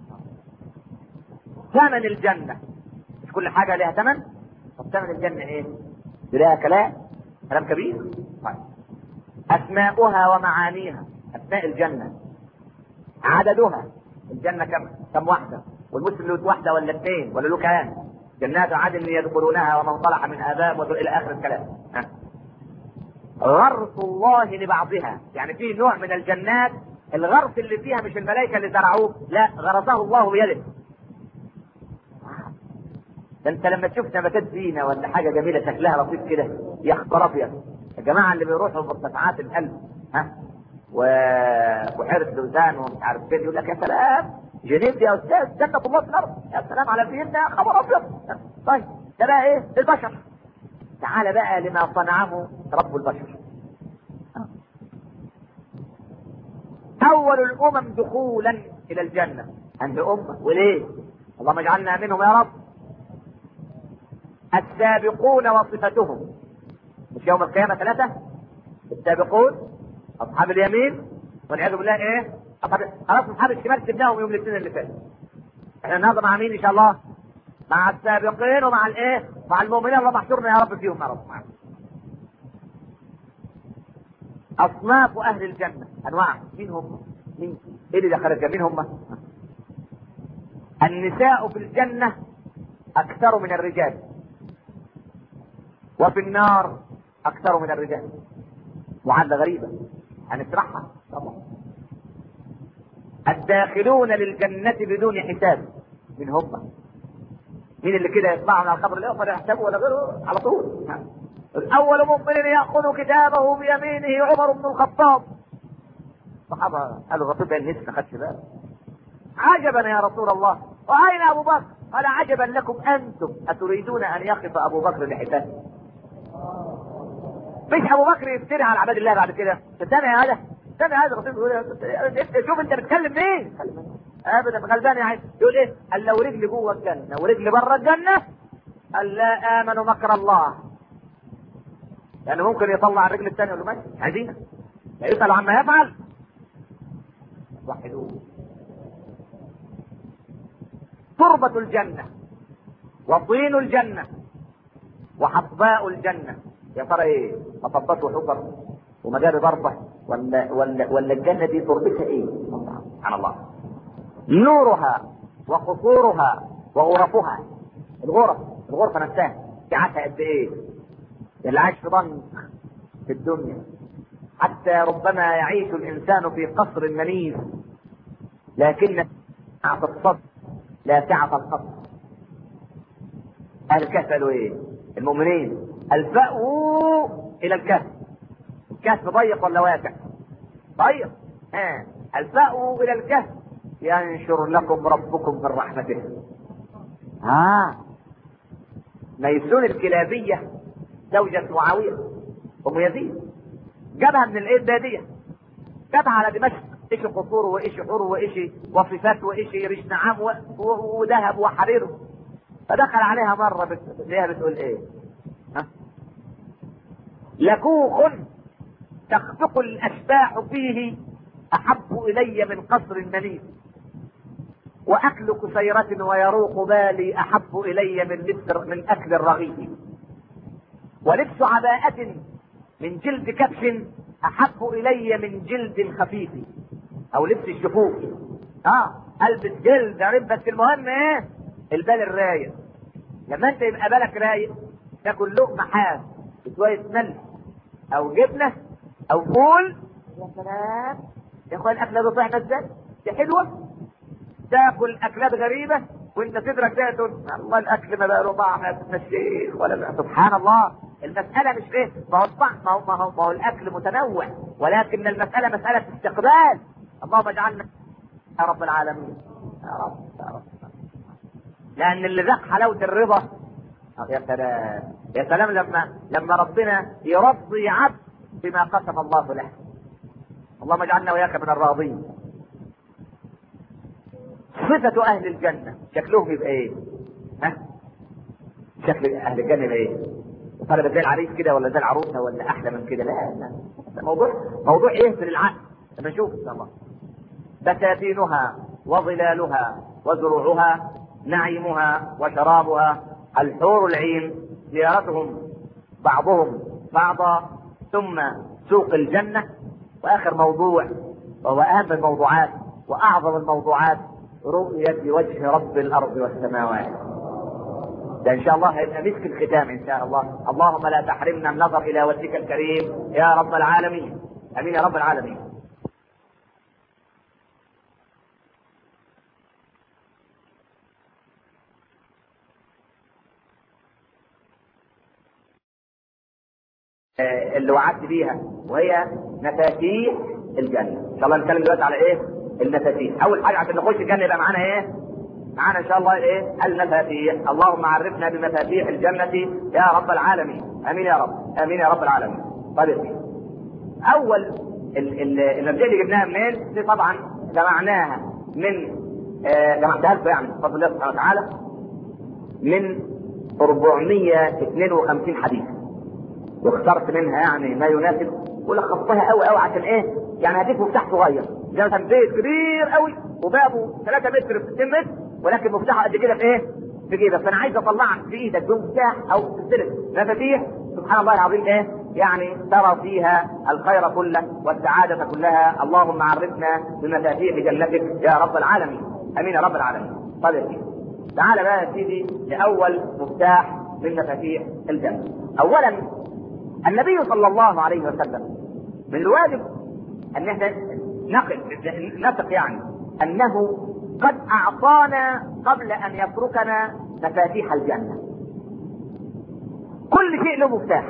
ثمن الجنه مش كل حاجه لها ثمن طب ثمن الجنه ايه دي لها كلام كلام كبير طيب اسماؤها ومعانيها اسماء الجنه عددها الجنه كم كم واحده والمسلم له واحده ولا اثنين ولا له كام جنات عدن يدخلونها ومن صلح من ابائهم الى اخر الكلام ها. غرس الله لبعضها يعني في نوع من الجنات الغرس اللي فيها مش الملائكه اللي زرعوه لا غرسه الله بيده ده انت لما تشوف نباتات زينه ولا حاجه جميله شكلها لطيف كده يا خبر ابيض الجماعه اللي بيروحوا مرتفعات القلب ها وبحيره لوزان ومش عارف فين يقول لك يا سلام جنيف يا استاذ جنة الله في الارض يا سلام على فينا خبر ابيض طيب ده بقى ايه للبشر تعال بقى لما صنعه رب البشر اول الامم دخولا الى الجنه عند امه وليه اللهم اجعلنا منهم يا رب السابقون وصفتهم مش يوم القيامه ثلاثه السابقون اصحاب اليمين والعياذ بالله ايه أصحاب خلاص اصحاب الشمال سبناهم يوم الاثنين اللي فات احنا النهارده مع مين ان شاء الله مع السابقين ومع الايه مع المؤمنين اللهم احشرنا يا رب فيهم يا رب معنا. اصناف اهل الجنه انواع مين هم مين ايه اللي دخل الجنه مين هم النساء في الجنه اكثر من الرجال وفي النار اكثر من الرجال معادله غريبه هنشرحها طبعا الداخلون للجنة بدون حساب من هم مين اللي كده يطلعوا من القبر لا ولا يحسبوا ولا غيره على طول الأول مؤمن يأخذ كتابه بيمينه عمر بن الخطاب الصحابة قالوا الرسول بقى الناس ما خدش باله عجبا يا رسول الله وأين أبو بكر؟ قال عجبا لكم انتم اتريدون ان يقف ابو بكر لحسابه مش ابو بكر يفتري على عباد الله بعد كده سامع هذا سامع هذا الرسول بيقول شوف انت بتتكلم مين ابدا غلبان يا عيني يقول ايه قال لو رجلي جوه الجنه ورجلي بره الجنه قال لا امنوا مكر الله يعني ممكن يطلع الرجل الثانيه يقول له ماشي عايزينك لا يسال عما يفعل وحدوه تربة الجنة وطين الجنة وحصباء الجنة يا ترى ايه؟ مطبات وحفر ومجاري ضربة ولا ولا ولا الجنة دي تربتها ايه؟ سبحان الله نورها وقصورها وغرفها الغرف الغرفة نفسها سعتها قد ايه؟ اللي عايش في ضنك في الدنيا حتى ربما يعيش الانسان في قصر منيف لكن سعة الصدر لا سعة القصر اهل الكهف قالوا ايه؟ المؤمنين الفأوا الى الكهف الكهف ضيق ولا واسع؟ ضيق ها الفأوا الى الكهف ينشر لكم ربكم من رحمته ها ميسون الكلابية زوجة معاوية أم يزيد جابها من الايه البادية جابها على دمشق ايش قصور وايش حور وايش وصفات وايش ريش نعام و- و- وذهب وحرير فدخل عليها مرة بت... ليها بتقول ايه ها؟ لكوخ تخفق الاشباح فيه احب الي من قصر منيف واكل كسيرة ويروق بالي احب الي من لبس من اكل الرغيف ولبس عباءة من جلد كبش احب الي من جلد خفيف او لبس الشفوف اه البس جلد يا رب بس المهم ايه البال الرايق لما انت يبقى بالك رايق تاكل لقمه حاف بشويه ملح او جبنه او فول يا سلام يا اخويا الاكله دي طعمه ازاي؟ دي حلوه تاكل اكلات غريبه وانت تدرك ده تقول الله الاكل ما بقى له طعم يا ابن الشيخ ولا لا سبحان الله المساله مش ايه ما هو الطعم ما هو ما هو, ما هو الاكل متنوع ولكن المساله مساله استقبال اللهم اجعلنا يا رب العالمين يا رب يا رب لان اللي ذاق حلاوه الرضا يا سلام يا سلام لما لما ربنا يرضي عبد بما قسم الله له اللهم اجعلنا وياك من الراضين صفة أهل الجنة شكلهم يبقى إيه؟ ها؟ شكل أهل الجنة يبقى إيه؟ طلبت زي العريس كده ولا زي العروسة ولا أحلى من كده؟ لا لا ده موضوع موضوع يهزل العقل لما نشوف إن شاء الله بساتينها وظلالها وزروعها نعيمها وشرابها الحور العين زيارتهم بعضهم بعضا ثم سوق الجنة وآخر موضوع وهو أهم الموضوعات وأعظم الموضوعات رؤية وجه رب الأرض والسماوات ده إن شاء الله هيبقى مسك الختام إن شاء الله اللهم لا تحرمنا النظر إلى وجهك الكريم يا رب العالمين أمين يا رب العالمين آه، اللي وعدت بيها وهي مفاتيح الجنة إن شاء الله نتكلم دلوقتي على إيه المفاتيح أول حاجة عشان نخش الجنة يبقى معانا إيه معانا إن شاء الله إيه المفاتيح اللهم عرفنا بمفاتيح الجنة يا رب العالمين آمين يا رب آمين يا رب العالمين طيب أول ال- ال- المبدأ اللي جبناها منين دي طبعا جمعناها من آه، جمعتها لكم يعني بفضل الله سبحانه وتعالى من 452 حديث واخترت منها يعني ما يناسب ولخصتها قوي قوي عشان ايه؟ يعني هديك مفتاح صغير زي مثلا بيت كبير قوي وبابه 3 متر في 60 متر ولكن مفتاحه قد كده في ايه؟ في جيبك فانا عايز اطلعك في ايدك بمفتاح او سلسله مفاتيح سبحان الله العظيم ايه؟ يعني ترى فيها الخير كله والسعاده كلها اللهم عرفنا بمفاتيح جنتك يا رب العالمين امين يا رب العالمين طيب يا سيدي تعال بقى يا سيدي لاول مفتاح من مفاتيح الجنه اولا النبي صلى الله عليه وسلم من الواجب ان احنا نقل نثق يعني انه قد اعطانا قبل ان يتركنا مفاتيح الجنه كل شيء له مفتاح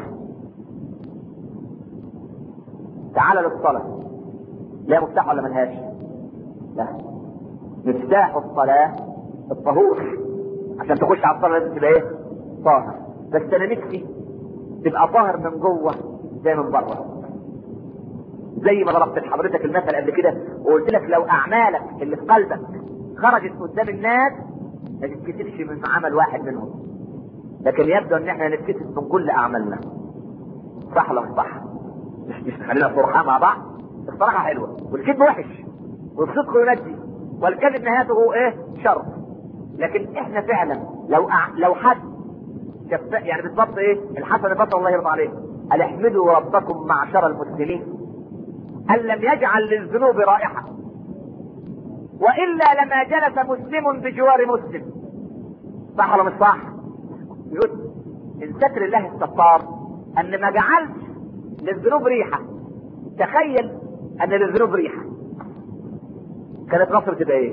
تعال للصلاه لا مفتاح ولا ملهاش لا مفتاح الصلاه الطهور عشان تخش على الصلاه لازم تبقى ايه؟ طاهر بس انا نفسي تبقى طاهر من جوه زي من بره زي ما ضربت لحضرتك المثل قبل كده وقلت لك لو اعمالك اللي في قلبك خرجت قدام الناس ما تتكسفش من عمل واحد منهم لكن يبدو ان احنا نتكسف من كل اعمالنا صح ولا مش صح؟ مش مش خلينا صرحاء مع بعض الصراحه حلوه والكذب وحش والصدق ينجي والكذب نهايته ايه؟ شر لكن احنا فعلا لو أع... لو حد شف... يعني بالضبط ايه؟ الحسن البصري الله يرضى عليه قال احمدوا ربكم معشر المسلمين ان لم يجعل للذنوب رائحه والا لما جلس مسلم بجوار مسلم صح ولا مش صح؟ يقول من ستر الله الستار ان ما جعلش للذنوب ريحه تخيل ان للذنوب ريحه كانت مصر تبقى ايه؟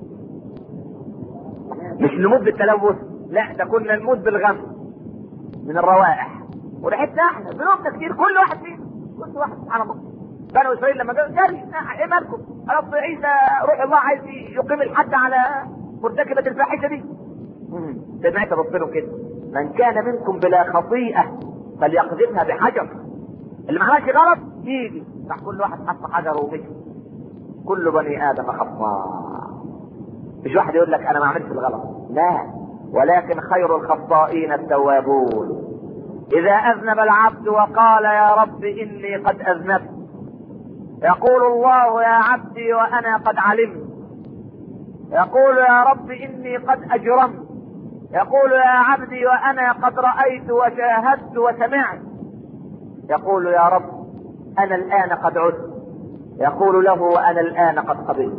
مش نموت بالتلوث لا ده كنا نموت بالغم من الروائح وريحتنا احنا ذنوبنا كتير كل واحد فينا كل واحد سبحان الله بنو اسرائيل لما قالوا جري ايه مالكم؟ اصل عيسى روح الله عايز يقيم الحد على مرتكبة الفاحشة دي. سيدنا عيسى بص لهم كده من كان منكم بلا خطيئة فليقذفها بحجر. اللي ما عملش غلط يجي راح كل واحد حط حجر ومشي. كل بني ادم خطاء. مش واحد يقول لك انا ما عملتش الغلط. لا ولكن خير الخطائين التوابون. إذا أذنب العبد وقال يا رب إني قد أذنبت يقول الله يا عبدي وانا قد علمت يقول يا رب اني قد اجرمت يقول يا عبدي وانا قد رايت وشاهدت وسمعت يقول يا رب انا الان قد عدت يقول له وانا الان قد قبلت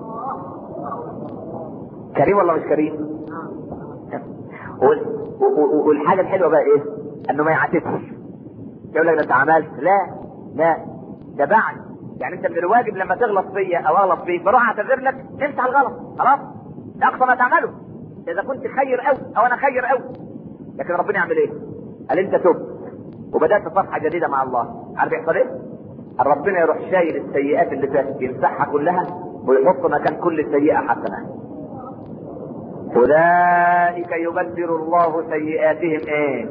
كريم ولا مش كريم والحاجه الحلوه بقى ايه انه ما يعاتبش يقول لك ده انت عملت لا لا ده بعد يعني انت من الواجب لما تغلط فيا او اغلط فيك بروح اعتذر لك امسح الغلط خلاص ده اقصى ما تعمله اذا كنت خير قوي او انا خير قوي لكن ربنا يعمل ايه؟ قال انت تب وبدات صفحه جديده مع الله عارف يحصل ايه؟ ربنا يروح شايل السيئات اللي فاتت يمسحها كلها ويحط مكان كل سيئه حسنه اولئك يبدل الله سيئاتهم ايه؟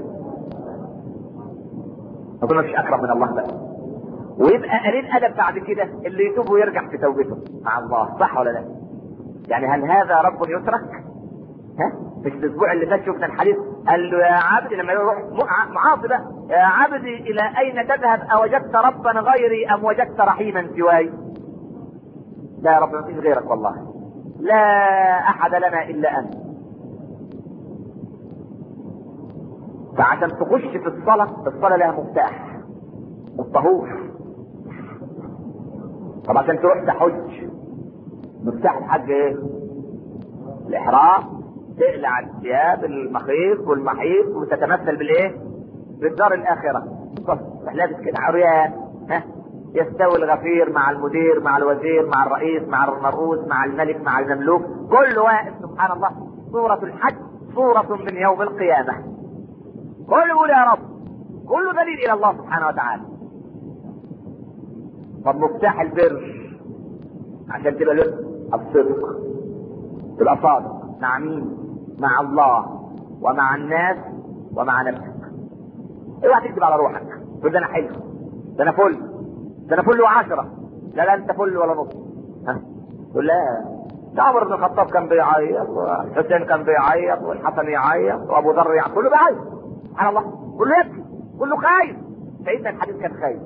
اظن مفيش اكرم من الله بقى ويبقى قليل ادب بعد كده اللي يتوب ويرجع في توبته مع الله صح ولا لا؟ يعني هل هذا رب يترك؟ ها؟ مش الاسبوع اللي فات شفنا الحديث قال له يا عبدي لما يروح معاصي بقى يا عبدي الى اين تذهب اوجدت ربا غيري ام وجدت رحيما سواي؟ لا يا رب ما فيش غيرك والله لا احد لنا الا انت فعشان تخش في الصلاه الصلاه لها مفتاح الطهور طب عشان تروح تحج مفتاح الحج ايه؟ الاحرام تقلع الثياب المخيط والمحيط وتتمثل بالايه؟ بالدار الاخره تروح لابس كده عريان ها يستوي الغفير مع المدير مع الوزير مع الرئيس مع المرؤوس مع الملك مع المملوك كل واقف سبحان الله صورة الحج صورة من يوم القيامة كل يقول يا رب كله دليل إلى الله سبحانه وتعالى طب مفتاح البر عشان تبقى له الصدق تبقى صادق مع مين؟ مع الله ومع الناس ومع نفسك اوعى تكذب على روحك تقول ده انا حلو ده انا فل ده انا فل وعشرة لا لا انت فل ولا نص ها تقول لا ده عمر بن الخطاب كان بيعيط والحسين كان بيعيط والحسن يعيط وابو ذر يعيط كله بيعيط سبحان الله كله يبكي كله خايف سيدنا الحديث كان خايف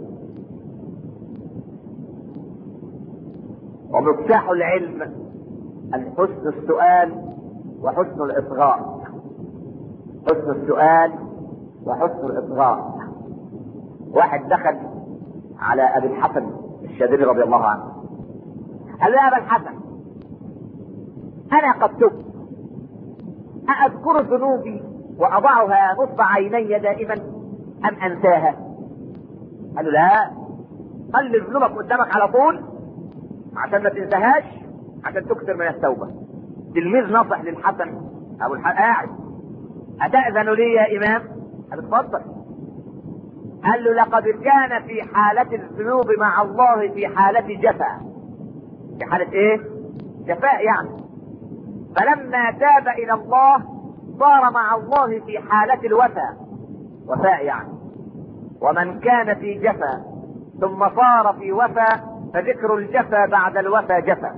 ومفتاح العلم حسن السؤال وحسن الاصغاء حسن السؤال وحسن الاصغاء واحد دخل على ابي الحسن الشاذلي رضي الله عنه قال يا ابا الحسن انا قد تبت أأذكر ذنوبي وأضعها نصب عيني دائما أم أنساها؟ قال له لا خلي ذنوبك قدامك على طول عشان ما تنساهاش عشان تكثر من التوبة تلميذ نصح للحسن أبو الحسن قاعد أتأذن لي يا إمام؟ قال اتفضل قال له لقد كان في حالة الذنوب مع الله في حالة جفا في حالة ايه؟ جفاء يعني فلما تاب إلى الله صار مع الله في حالة الوفاء وفاء يعني ومن كان في جفا ثم صار في وفا فذكر الجفا بعد الوفا جفا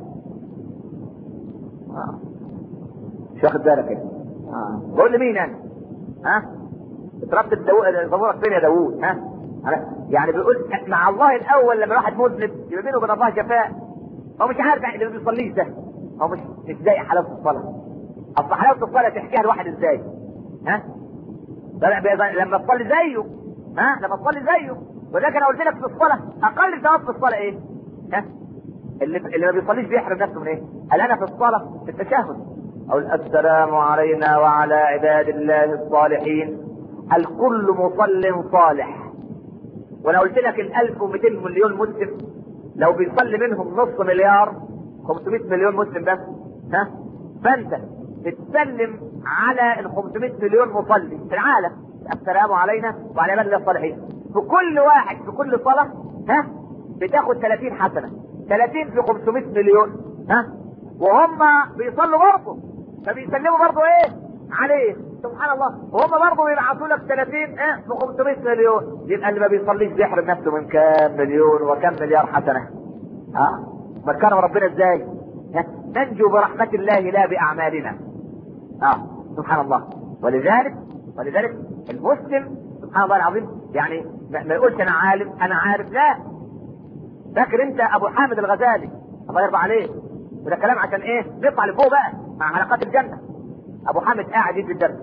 آه. مش واخد بالك كده آه. بقول لمين انا ها اتربت ضمورك فين يا داوود ها يعني بيقول مع الله الاول لما الواحد مذنب يبقى بينه وبين الله جفاء هو مش عارف اللي ما بيصليش ده هو مش مش زي حلاوه الصلاه اصل حلاوه الصلاه تحكيها الواحد ازاي ها لما تصلي زيه ها لما تصلي زيه ولكن انا قلت لك في الصلاه اقل ثواب في الصلاه ايه ها اللي اللي ما بيصليش بيحرم نفسه من ايه قال انا في الصلاه في التشهد اقول السلام علينا وعلى عباد الله الصالحين الكل مصل صالح وانا قلت لك ال 1200 مليون مسلم لو بيصلي منهم نص مليار 500 مليون مسلم بس ها فانت بتسلم على ال 500 مليون مصلي في العالم السلام علينا وعلى عباد الله الصالحين في كل واحد في كل صلاة ها بتاخد 30 حسنة 30 في 500 مليون ها وهم بيصلوا برضه فبيسلموا برضه ايه عليه سبحان الله وهم برضه بيبعثوا لك 30 اه في 500 مليون يبقى اللي ما بيصليش بيحرم نفسه من كام مليون وكم مليار حسنة ها مكرم ربنا ازاي ها؟ ننجو برحمة الله لا بأعمالنا اه سبحان الله ولذلك ولذلك المسلم سبحان الله العظيم يعني ما يقولش انا عالم انا عارف لا فاكر انت ابو حامد الغزالي الله يرضى عليه وده كلام عشان ايه نطلع لفوق بقى مع حلقات الجنه ابو حامد قاعد يدي الدرس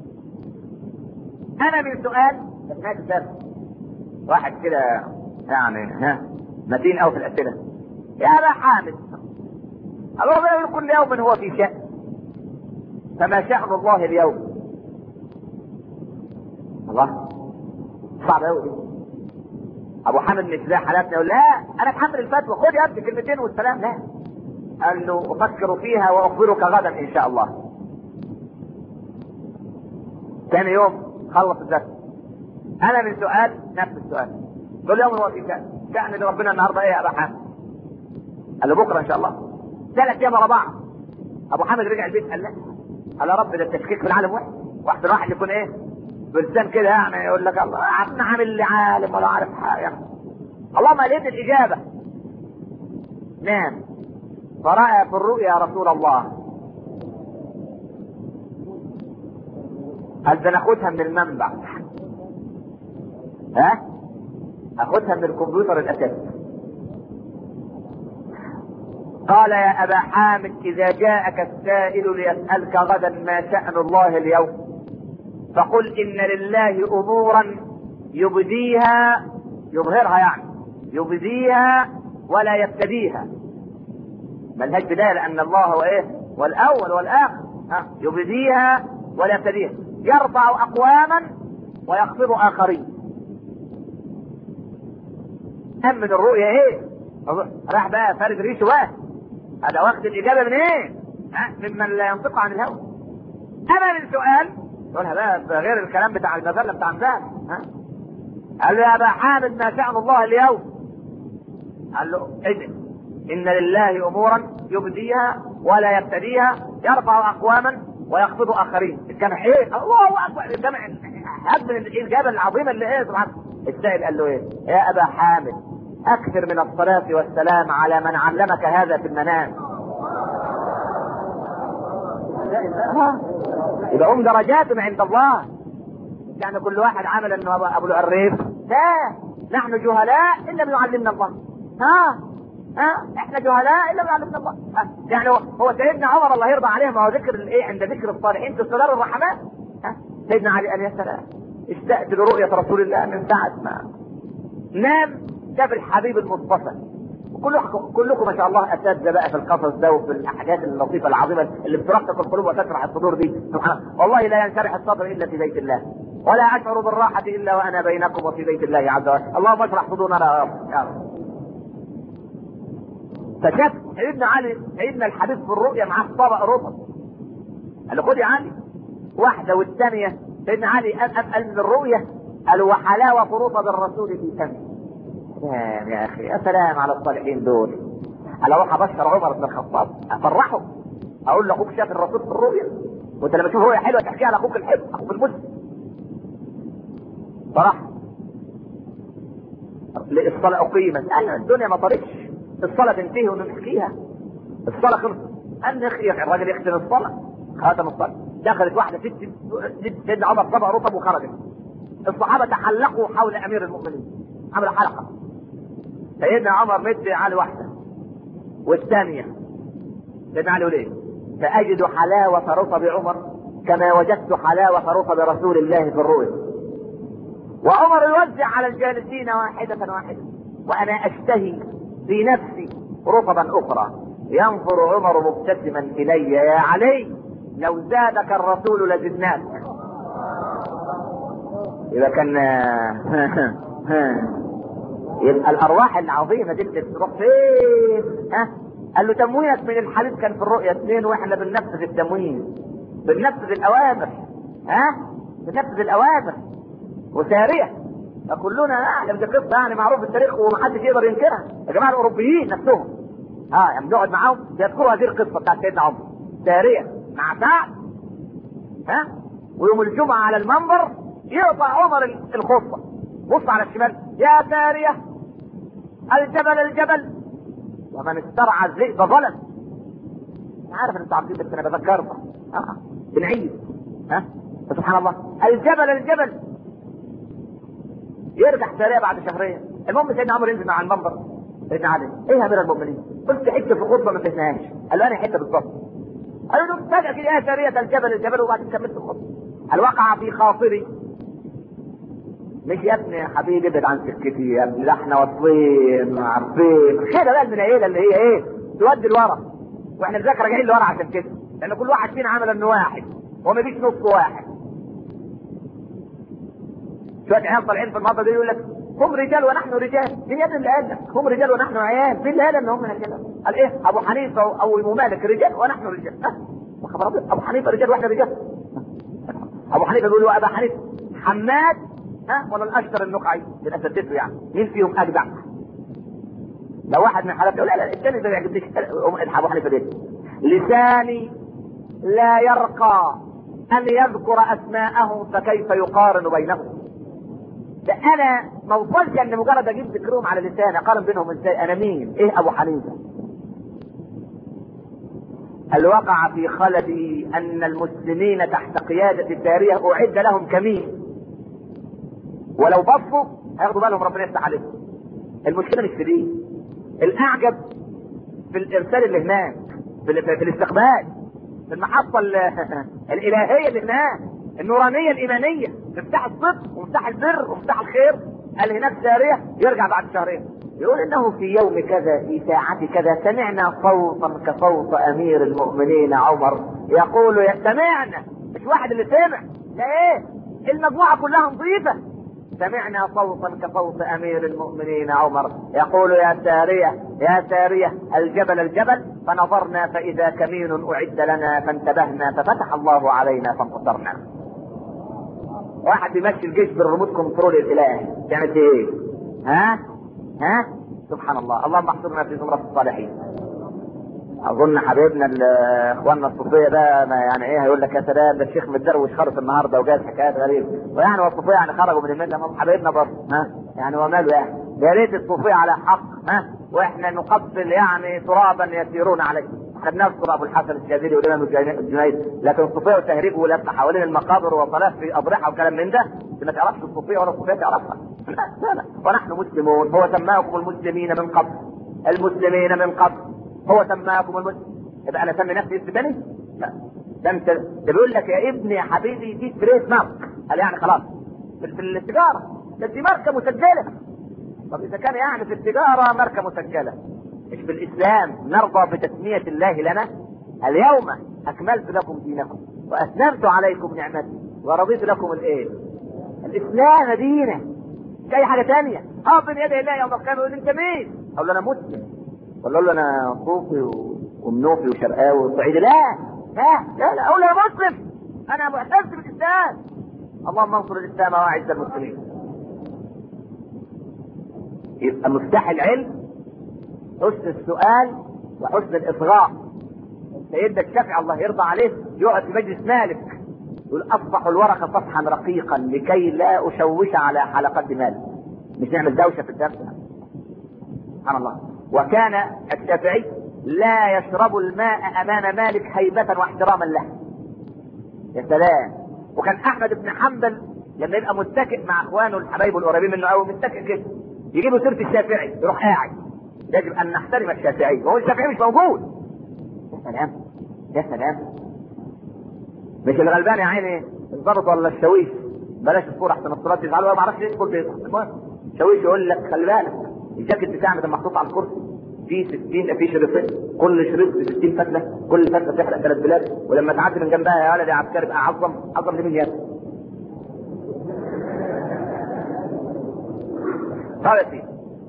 انا من سؤال في نهايه الدرس واحد كده يعني ها متين قوي في الاسئله يا ابا حامد الله يقول كل يوم هو في شأن فما شأن الله اليوم الله صعب قوي ابو حامد مش زي حالاتنا يقول لا انا اتحمل الفتوى خد يا ابني كلمتين والسلام لا قال له افكر فيها واخبرك غدا ان شاء الله ثاني يوم خلص الدرس انا من سؤال نفس السؤال كل يوم هو في شأن شأن لربنا النهارده ايه يا ابا حامد قال له بكره ان شاء الله ثلاث ايام ورا بعض ابو حامد رجع البيت قال لا قال يا رب ده التشكيك في العالم واحد واحد الواحد يكون ايه بلسان كده يعني يقول لك الله عم عامل لي عالم ولا عارف حاجه اللهم الهمني الاجابه نام فراى في الرؤيا رسول الله قال ده ناخدها من المنبع ها اخدها من الكمبيوتر الاساسي قال يا ابا حامد اذا جاءك السائل ليسالك غدا ما شان الله اليوم فقل ان لله امورا يبديها يظهرها يعني يبديها ولا يبتديها ملهاش بدايه لان الله هو ايه والاول والاخر ها يبديها ولا يبتديها يرفع اقواما ويخفض اخرين هم من الرؤيا ايه راح بقى فارد ريشه بقى هذا واخد الاجابه من ايه ها ممن لا ينطق عن الهوى اما من سؤال تقولها بقى غير الكلام بتاع المذله بتاع امبارح ها قال له يا ابا حامد ما شان الله اليوم قال له ادعي ان لله امورا يبديها ولا يبتديها يرفع اقواما ويخفض اخرين الجمع ايه الله اكبر الجمع هذا من الاجابه العظيمه اللي ايه سبحان السائل قال له ايه يا ابا حامد اكثر من الصلاه والسلام على من علمك هذا في المنام يبقى هم درجات عند الله يعني كل واحد عمل انه ابو العريف لا نحن جهلاء الا بيعلمنا الله ها ها احنا جهلاء الا بيعلمنا الله ها. يعني هو سيدنا عمر الله يرضى عليه ما هو ذكر الايه عند ذكر الصالحين تستدار الرحمات ها سيدنا علي قال يا سلام اشتقت لرؤية رسول الله من ساعة ما نام شاف الحبيب المصطفى كلكم كلكم ما شاء الله اساتذه بقى في القصص ده وفي الحاجات اللطيفه العظيمه اللي بترقق القلوب وتشرح الصدور دي سبحان والله لا ينشرح الصدر الا في بيت الله ولا اشعر بالراحه الا وانا بينكم وفي بيت الله عز وجل اللهم اشرح صدورنا يا رب يا رب فشاف سيدنا علي سيدنا الحبيب في الرؤيا معاه طبق رطب قال له خد يا علي واحده والثانيه سيدنا علي قال قال من الرؤيا قال وحلاوه رطب الرسول في فمه سلام يا اخي يا سلام على الصالحين دول انا اروح ابشر عمر بن الخطاب افرحه اقول له اخوك شاف الرسول في الرؤيا وانت لما تشوف رؤيه حلوه تحكيها على اخوك الحب اخوك المسلم صراحه الصلاة أقيمت أنا الدنيا ما طارتش الصلاة تنتهي ونحكيها الصلاة خلصت أن الراجل يختم الصلاة خاتم الصلاة دخلت واحدة ست ست سيدنا عمر طبق رطب وخرجت الصحابة تحلقوا حول أمير المؤمنين عملوا حلقة سيدنا عمر مد على واحدة والثانية سيدنا علي ليه؟ فأجد حلاوة رطب عمر كما وجدت حلاوة رطب رسول الله في الرؤيا وعمر يوزع على الجالسين واحدة واحدة وأنا أشتهي في نفسي رطبا أخرى ينظر عمر مبتسما إلي يا علي لو زادك الرسول لزدناك إذا كان يبقى الأرواح العظيمة دي بتروح فين؟ ها؟ قال له تموينك من الحبيب كان في الرؤيا اثنين واحنا بننفذ التموين بننفذ الأوامر ها؟ بننفذ الأوامر وسارية فكلنا نعلم دي قصة يعني معروف في التاريخ ومحدش يقدر ينكرها يا جماعة الأوروبيين نفسهم ها يعني بنقعد معاهم بيذكروا هذه القصة بتاعت سيدنا عمر سارية مع سعد ها ويوم الجمعة على المنبر يقطع عمر الخطبة بص على الشمال يا سارية الجبل الجبل ومن استرعى الذئب ظلم انا عارف ان انتوا عارفين بس انا بذكركم اه بنعيد ها سبحان الله الجبل الجبل يرجع سريع بعد شهرين المهم سيدنا عمر ينزل مع المنبر سيدنا علي ايه يا امير المؤمنين قلت حته في خطبه ما فهمناهاش قال له انا حته بالظبط قال له فجاه كده يا ساريه الجبل الجبل وبعدين كملت الخطبه هل وقع في خاطري مش يا ابني يا حبيبي ابعد عن سكتي يا ابني ده احنا واصلين عارفين كده بقى المنيله اللي هي ايه تودي لورا واحنا ذاك راجعين لورا عشان كده لان كل واحد فينا عمل انه واحد هو ما فيش نص واحد شويه عيال طالعين في المنطقه دي يقول لك هم رجال ونحن رجال مين يا ابني اللي قال لك هم رجال ونحن عيال مين اللي قال ان هم كده قال ايه ابو حنيفه او ابو مالك رجال ونحن رجال ها خبر ابو حنيفه رجال واحنا رجال ابو حنيفه بيقول له ابا حنيفه حماد ها ولا الاشتر النقعي من اساتذته يعني مين فيهم اجدع لو واحد من حالات يقول لا لا الثاني ده ما يعجبنيش ابو حنيفه ده لساني لا يرقى ان يذكر اسماءهم فكيف يقارن بينهم ده انا ما وصلش ان مجرد اجيب ذكرهم على لساني اقارن بينهم ازاي انا مين ايه ابو حنيفه هل وقع في خلدي ان المسلمين تحت قيادة الدارية اعد لهم كمين ولو بصوا هياخدوا بالهم ربنا يفتح عليهم المشكلة مش في دي الاعجب في الارسال اللي هناك في, في الاستقبال في المحطة الالهية اللي هناك النورانية الايمانية مفتاح الصدق ومفتاح البر ومفتاح الخير قال هناك سارية يرجع بعد شهرين يقول انه في يوم كذا في ساعة كذا سمعنا صوتا كصوت امير المؤمنين عمر يقول يا سمعنا مش واحد اللي سمع لا ايه المجموعة كلها نظيفة سمعنا صوتا كصوت امير المؤمنين عمر يقول يا سارية يا سارية الجبل الجبل فنظرنا فاذا كمين اعد لنا فانتبهنا ففتح الله علينا فانتصرنا واحد بيمشي الجيش بالريموت كنترول الالهي تعمل ايه ها ها سبحان الله اللهم احفظنا في زمرة الصالحين اظن حبيبنا اخواننا الصوفيه ده ما يعني ايه هيقول لك يا سلام ده الشيخ متدروش خالص النهارده وجاز حكايات غريبه ويعني والصوفيه يعني خرجوا من المله هم حبايبنا برضه ها يعني وماله يعني يا ريت الصوفيه على حق ها واحنا نقبل يعني ترابا يسيرون عليه احنا بنذكر ابو الحسن الشاذلي والامام الجنيد لكن الصوفيه والتهريب ولف حوالين المقابر وصلاه في اضرحه وكلام من ده ما تعرفش الصوفيه ولا الصوفيه تعرفها لا لا لا ونحن مسلمون هو سماكم المسلمين من قبل المسلمين من قبل هو سماكم المسلمين يبقى انا اسمي نفسي اسم بني؟ لا ده انت ده بيقول لك يا ابني يا حبيبي دي تريد مارك قال يعني خلاص في, في التجاره ده دي ماركه مسجله طب اذا كان يعني في التجاره ماركه مسجله مش في الاسلام نرضى بتسميه الله لنا اليوم اكملت لكم دينكم واتممت عليكم نعمتي ورضيت لكم الايه الاسلام دينا مش اي حاجه تانية اقف بين يدي الله يوم القيامه يقول انت مين؟ اقول له انا مسلم ولا له انا صوفي ومنوفي وشرقاوي وصعيدي لا لا لا لا اقول له انا مسلم انا معتز بالاسلام اللهم انصر الاسلام واعز المسلمين يبقى مفتاح العلم حسن السؤال وحسن الاصغاء سيدنا الشافعي الله يرضى عليه يقعد في مجلس مالك يقول اصفح الورقه صفحا رقيقا لكي لا اشوش على حلقات مالك مش نعمل دوشه في الدرس سبحان الله وكان الشافعي لا يشرب الماء امام مالك هيبه واحتراما له يا سلام وكان احمد بن حنبل لما يبقى متكئ مع اخوانه الحبايب القريبين منه قوي متكئ كده يجيبوا سيره الشافعي يروح قاعد يجب ان نحترم الشافعي وهو الشافعي مش موجود يا سلام يا سلام مش الغلبان يا عيني الضبط ولا الشاويش بلاش الصوره احسن الصورات يزعلوا ما اعرفش يدخل بيته المهم شاويش يقول لك خلي بالك الجاكيت بتاعنا ده محطوط على الكرسي في 60 في شريطين كل شريط ب 60 فتله كل فتله تحرق ثلاث بلاد ولما تعدي من جنبها يا ولد يا عسكري بقى عظم عظم لمين يا طيب يا سيدي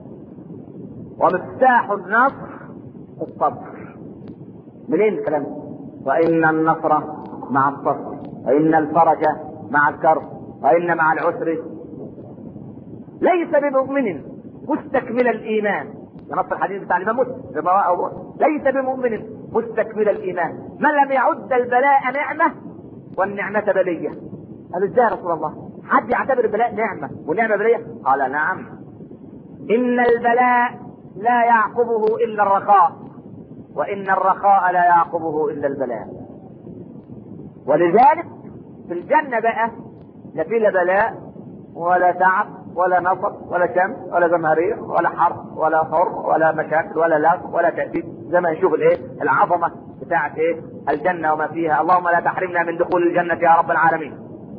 ومفتاح النصر الصبر منين الكلام ده؟ وان النصر مع الصبر وان الفرج مع الكرب وان مع العسر ليس بمؤمن مستكمل الايمان ده نص الحديث بتاع الامام مسلم بما رواه ليس بمؤمن مستكمل الايمان من لم يعد البلاء نعمه والنعمه بليه قال ازاي يا رسول الله حد يعتبر البلاء نعمه والنعمه بليه قال نعم ان البلاء لا يعقبه الا الرخاء وان الرخاء لا يعقبه الا البلاء ولذلك في الجنه بقى لا في لا بلاء ولا تعب ولا نصب ولا شمس ولا زمهرير ولا حر ولا حر ولا مشاكل ولا لاغ ولا تأديب زي ما نشوف الايه العظمة بتاعت ايه الجنة وما فيها اللهم لا تحرمنا من دخول الجنة يا رب العالمين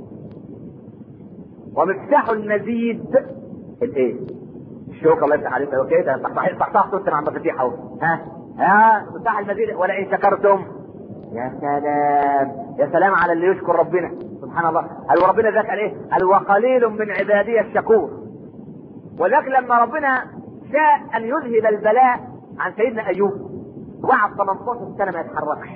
ومفتاح المزيد الايه الشوكة الله يفتح عليك اوكي ده صحيح صحصح صوت مع المفاتيح اهو ها ها مفتاح المزيد ولئن شكرتم يا سلام يا سلام على اللي يشكر ربنا سبحان الله قال وربنا ذاك قال ايه قال وقليل من عبادي الشكور وذاك لما ربنا شاء ان يذهب البلاء عن سيدنا ايوب وقعد 18 سنه ما يتحركش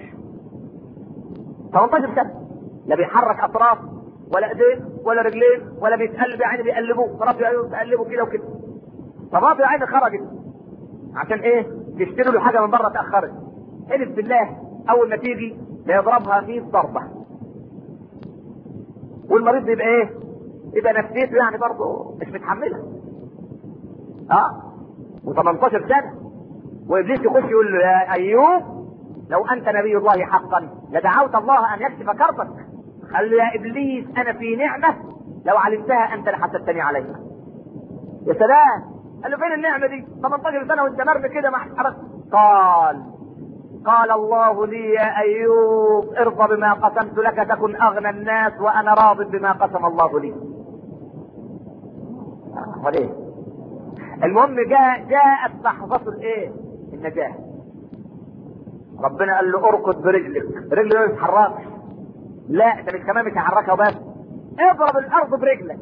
18 سنه لا بيحرك اطراف ولا ايدين ولا رجلين ولا بيتقلب يا عيني بيقلبوه مرات ايوب بيقلبوا كده وكده فمرات يا عيني خرجت عشان ايه تشتري له حاجه من بره اتاخرت حلف بالله اول ما تيجي بيضربها 100 ضربه والمريض يبقى ايه؟ يبقى نفسيته يعني برضه مش متحملها. اه و18 سنه وابليس يخش يقول له يا ايوب لو انت نبي الله حقا لدعوت الله ان يكشف كربك. قال له يا ابليس انا في نعمه لو علمتها انت لحسدتني عليها. يا سلام قال له فين النعمه دي؟ 18 سنه وانت مرمي كده مع قال قال الله لي يا ايوب ارضى بما قسمت لك تكن اغنى الناس وانا راض بما قسم الله لي. امال ايه؟ المهم جاء جاءت لحظة الايه؟ النجاة. ربنا قال له اركض برجلك، رجلك ما تتحركش. لا انت مش كمان مش هحركها بس. اضرب الارض برجلك.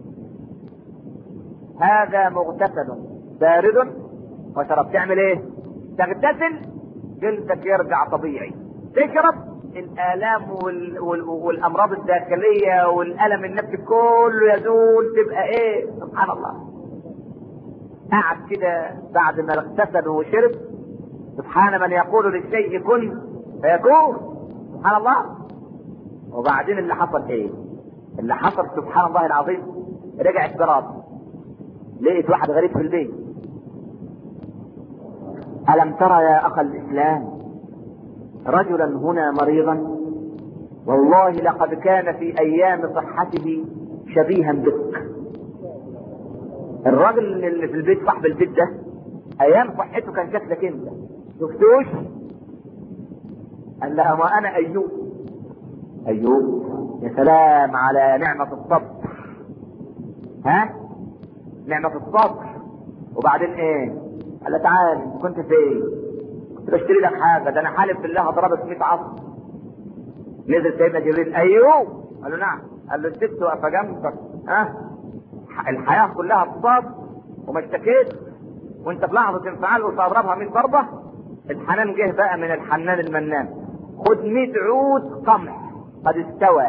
هذا مغتسل بارد وشرب تعمل ايه؟ تغتسل جلدك يرجع طبيعي تشرب الالام وال... وال... والامراض الداخليه والالم النفسي كله يزول تبقى ايه سبحان الله قعد كده بعد ما اغتسل وشرب سبحان من يقول للشيء كن فيكون سبحان الله وبعدين اللي حصل ايه اللي حصل سبحان الله العظيم رجع التراب لقيت واحد غريب في البيت ألم ترى يا أخ الإسلام رجلا هنا مريضا والله لقد كان في أيام صحته شبيها بك الراجل اللي في البيت صاحب البيت ده أيام صحته كان شكلك أنت شفتوش قال لها ما أنا أيوب أيوب يا سلام على نعمة الصبر ها نعمة الصبر وبعدين ايه قال له تعال كنت فين كنت بشتري لك حاجه ده انا حالف بالله هضربك 100 عصر نزل سيدنا جبريل ايوه قال له نعم قال له سبت واقفه جنبك ها الحياه كلها بصبر وما اشتكيت وانت في لحظه انفعال قلت اضربها 100 ضربه الحنان جه بقى من الحنان المنان خد 100 عود قمح قد استوى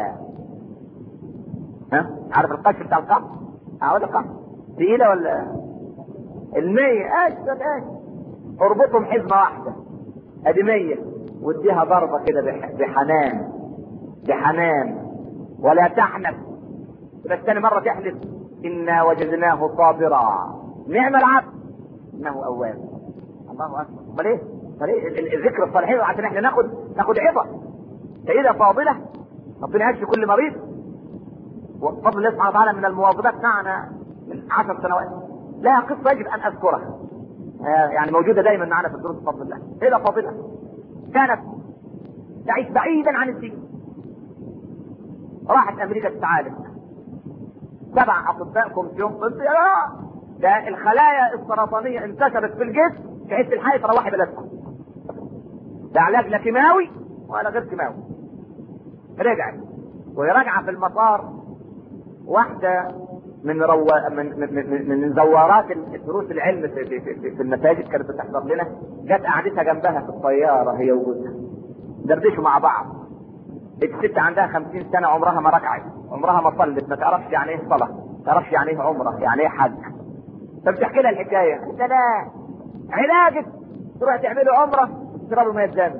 ها عارف القش بتاع القمح عود القمح تقيله ولا المية ايش ايش اربطهم حزمة واحدة ادي مية واديها ضربة كده بح- بحنان بحنان ولا تحنث بس تاني مرة تحلف إنا وجدناه صابرا نعم العبد إنه أواب الله أكبر أمال إيه؟ أمال إيه؟ ال- ال- الذكر الصالحين عشان إحنا ناخد ناخد عبر سيدة فاضلة ربنا يشفي كل مريض وفضل الله سبحانه وتعالى من المواظبات معنا من عشر سنوات لها قصة يجب أن أذكرها آه، يعني موجودة دايما معنا في الدروس بفضل الله سيدة فاضلة كانت تعيش بعيدا عن الدين راحت أمريكا تتعالج سبع أطباء كومسيون طبي آه، ده الخلايا السرطانية انتشرت في الجسم تحس الحي تروحي بلدكم ده علاج لا كيماوي ولا غير كيماوي رجعت وهي راجعه في المطار واحده من رو... من من من, من زوارات دروس العلم في, في, في, في المساجد كانت بتحضر لنا جت قعدتها جنبها في الطياره هي وجوزها دردشوا مع بعض الست عندها خمسين سنة عمرها ما ركعت عمرها ما صلت ما تعرفش يعني ايه صلاة ما تعرفش يعني ايه عمرة يعني ايه حج فبتحكي لها الحكاية قلت لا علاجك تروح تعملوا عمرة تشربوا مية زمزم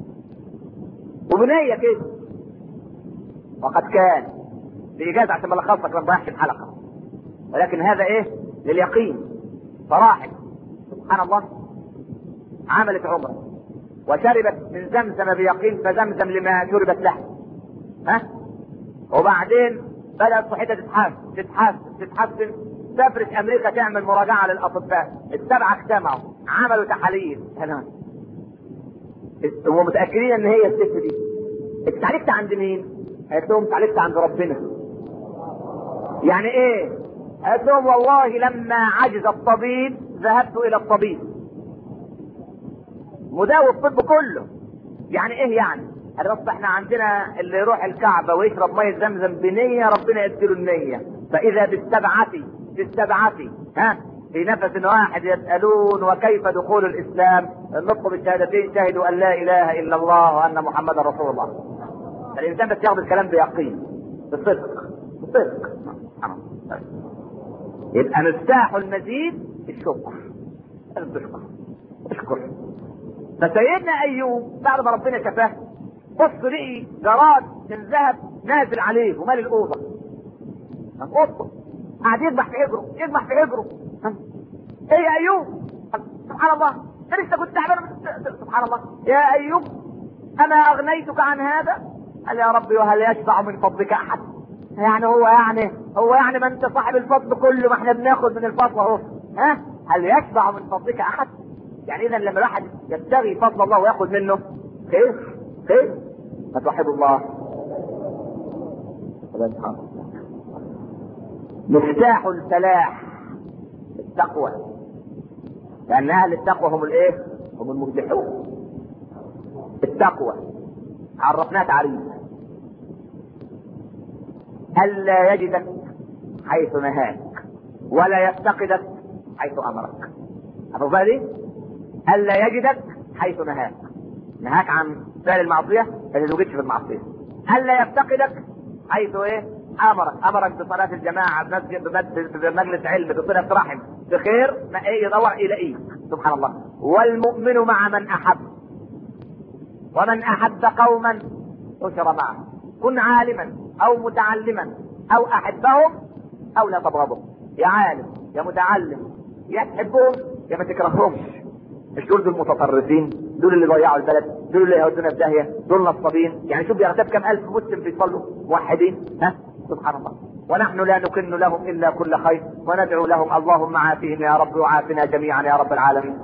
وبنية كده وقد كان بإجازة عشان ما لخصك ما نضيعش الحلقة ولكن هذا ايه لليقين فراحت سبحان الله عملت عمرة وشربت من زمزم بيقين فزمزم لما شربت له ها وبعدين بدأت صحتها تتحسن تتحسن تتحسن سافرت امريكا تعمل مراجعة للاطباء السبعة اجتمعوا عملوا تحاليل تمام هم متأكدين ان هي الست دي انت اتعالجت عند مين؟ قالت لهم اتعالجت عند ربنا يعني ايه؟ قالت لهم والله لما عجز الطبيب ذهبت الى الطبيب مداوي الطب كله يعني ايه يعني؟ قال رب احنا عندنا اللي يروح الكعبة ويشرب مية زمزم بنية ربنا يديله النية فإذا بالسبعة بالسبعة ها في نفس واحد يسألون وكيف دخول الإسلام النطق بالشهادتين شهدوا أن لا إله إلا الله وأن محمدا رسول الله الإنسان بس ياخد الكلام بيقين بصدق بصدق يبقى مفتاح المزيد الشكر لازم تشكر اشكر فسيدنا ايوب بعد ما ربنا شفاه بص لقي جراد من ذهب نازل عليه ومال الاوضه قطه قاعد يذبح في حجره يذبح في حجره ايه يا ايوب سبحان الله انا لسه كنت تعبان سبحان الله يا ايوب انا اغنيتك عن هذا قال يا ربي وهل يشبع من فضلك احد يعني هو يعني هو يعني ما انت صاحب الفضل كله ما احنا بناخد من الفضل اهو ها هل يشبع من فضلك احد يعني اذا لما الواحد يبتغي فضل الله وياخذ منه خير خير فتوحد الله مفتاح الفلاح التقوى لان اهل التقوى هم الايه هم المفلحون التقوى عرفناها تعريف الا يجدك حيث نهاك ولا يفتقدك حيث امرك عرفتها دي الا يجدك حيث نهاك نهاك عن فعل المعصيه فما توجدش في المعصيه الا يفتقدك حيث ايه امرك امرك بصلاه الجماعه بمسجد بمجلس علم بصله رحم بخير ما ايه يدور يلاقيك سبحان الله والمؤمن مع من احب ومن احب قوما حشر معه كن عالما او متعلما او احبهم او لا تبغضهم يا عالم يا متعلم يا تحبهم يا ما تكرههمش مش دول دول متطرفين دول اللي ضيعوا البلد دول اللي يودونا في داهيه دول نصابين يعني شوف بيغتاب كم الف مسلم بيصلوا موحدين ها سبحان الله ونحن لا نكن لهم الا كل خير وندعو لهم اللهم عافهم يا رب وعافنا جميعا يا رب العالمين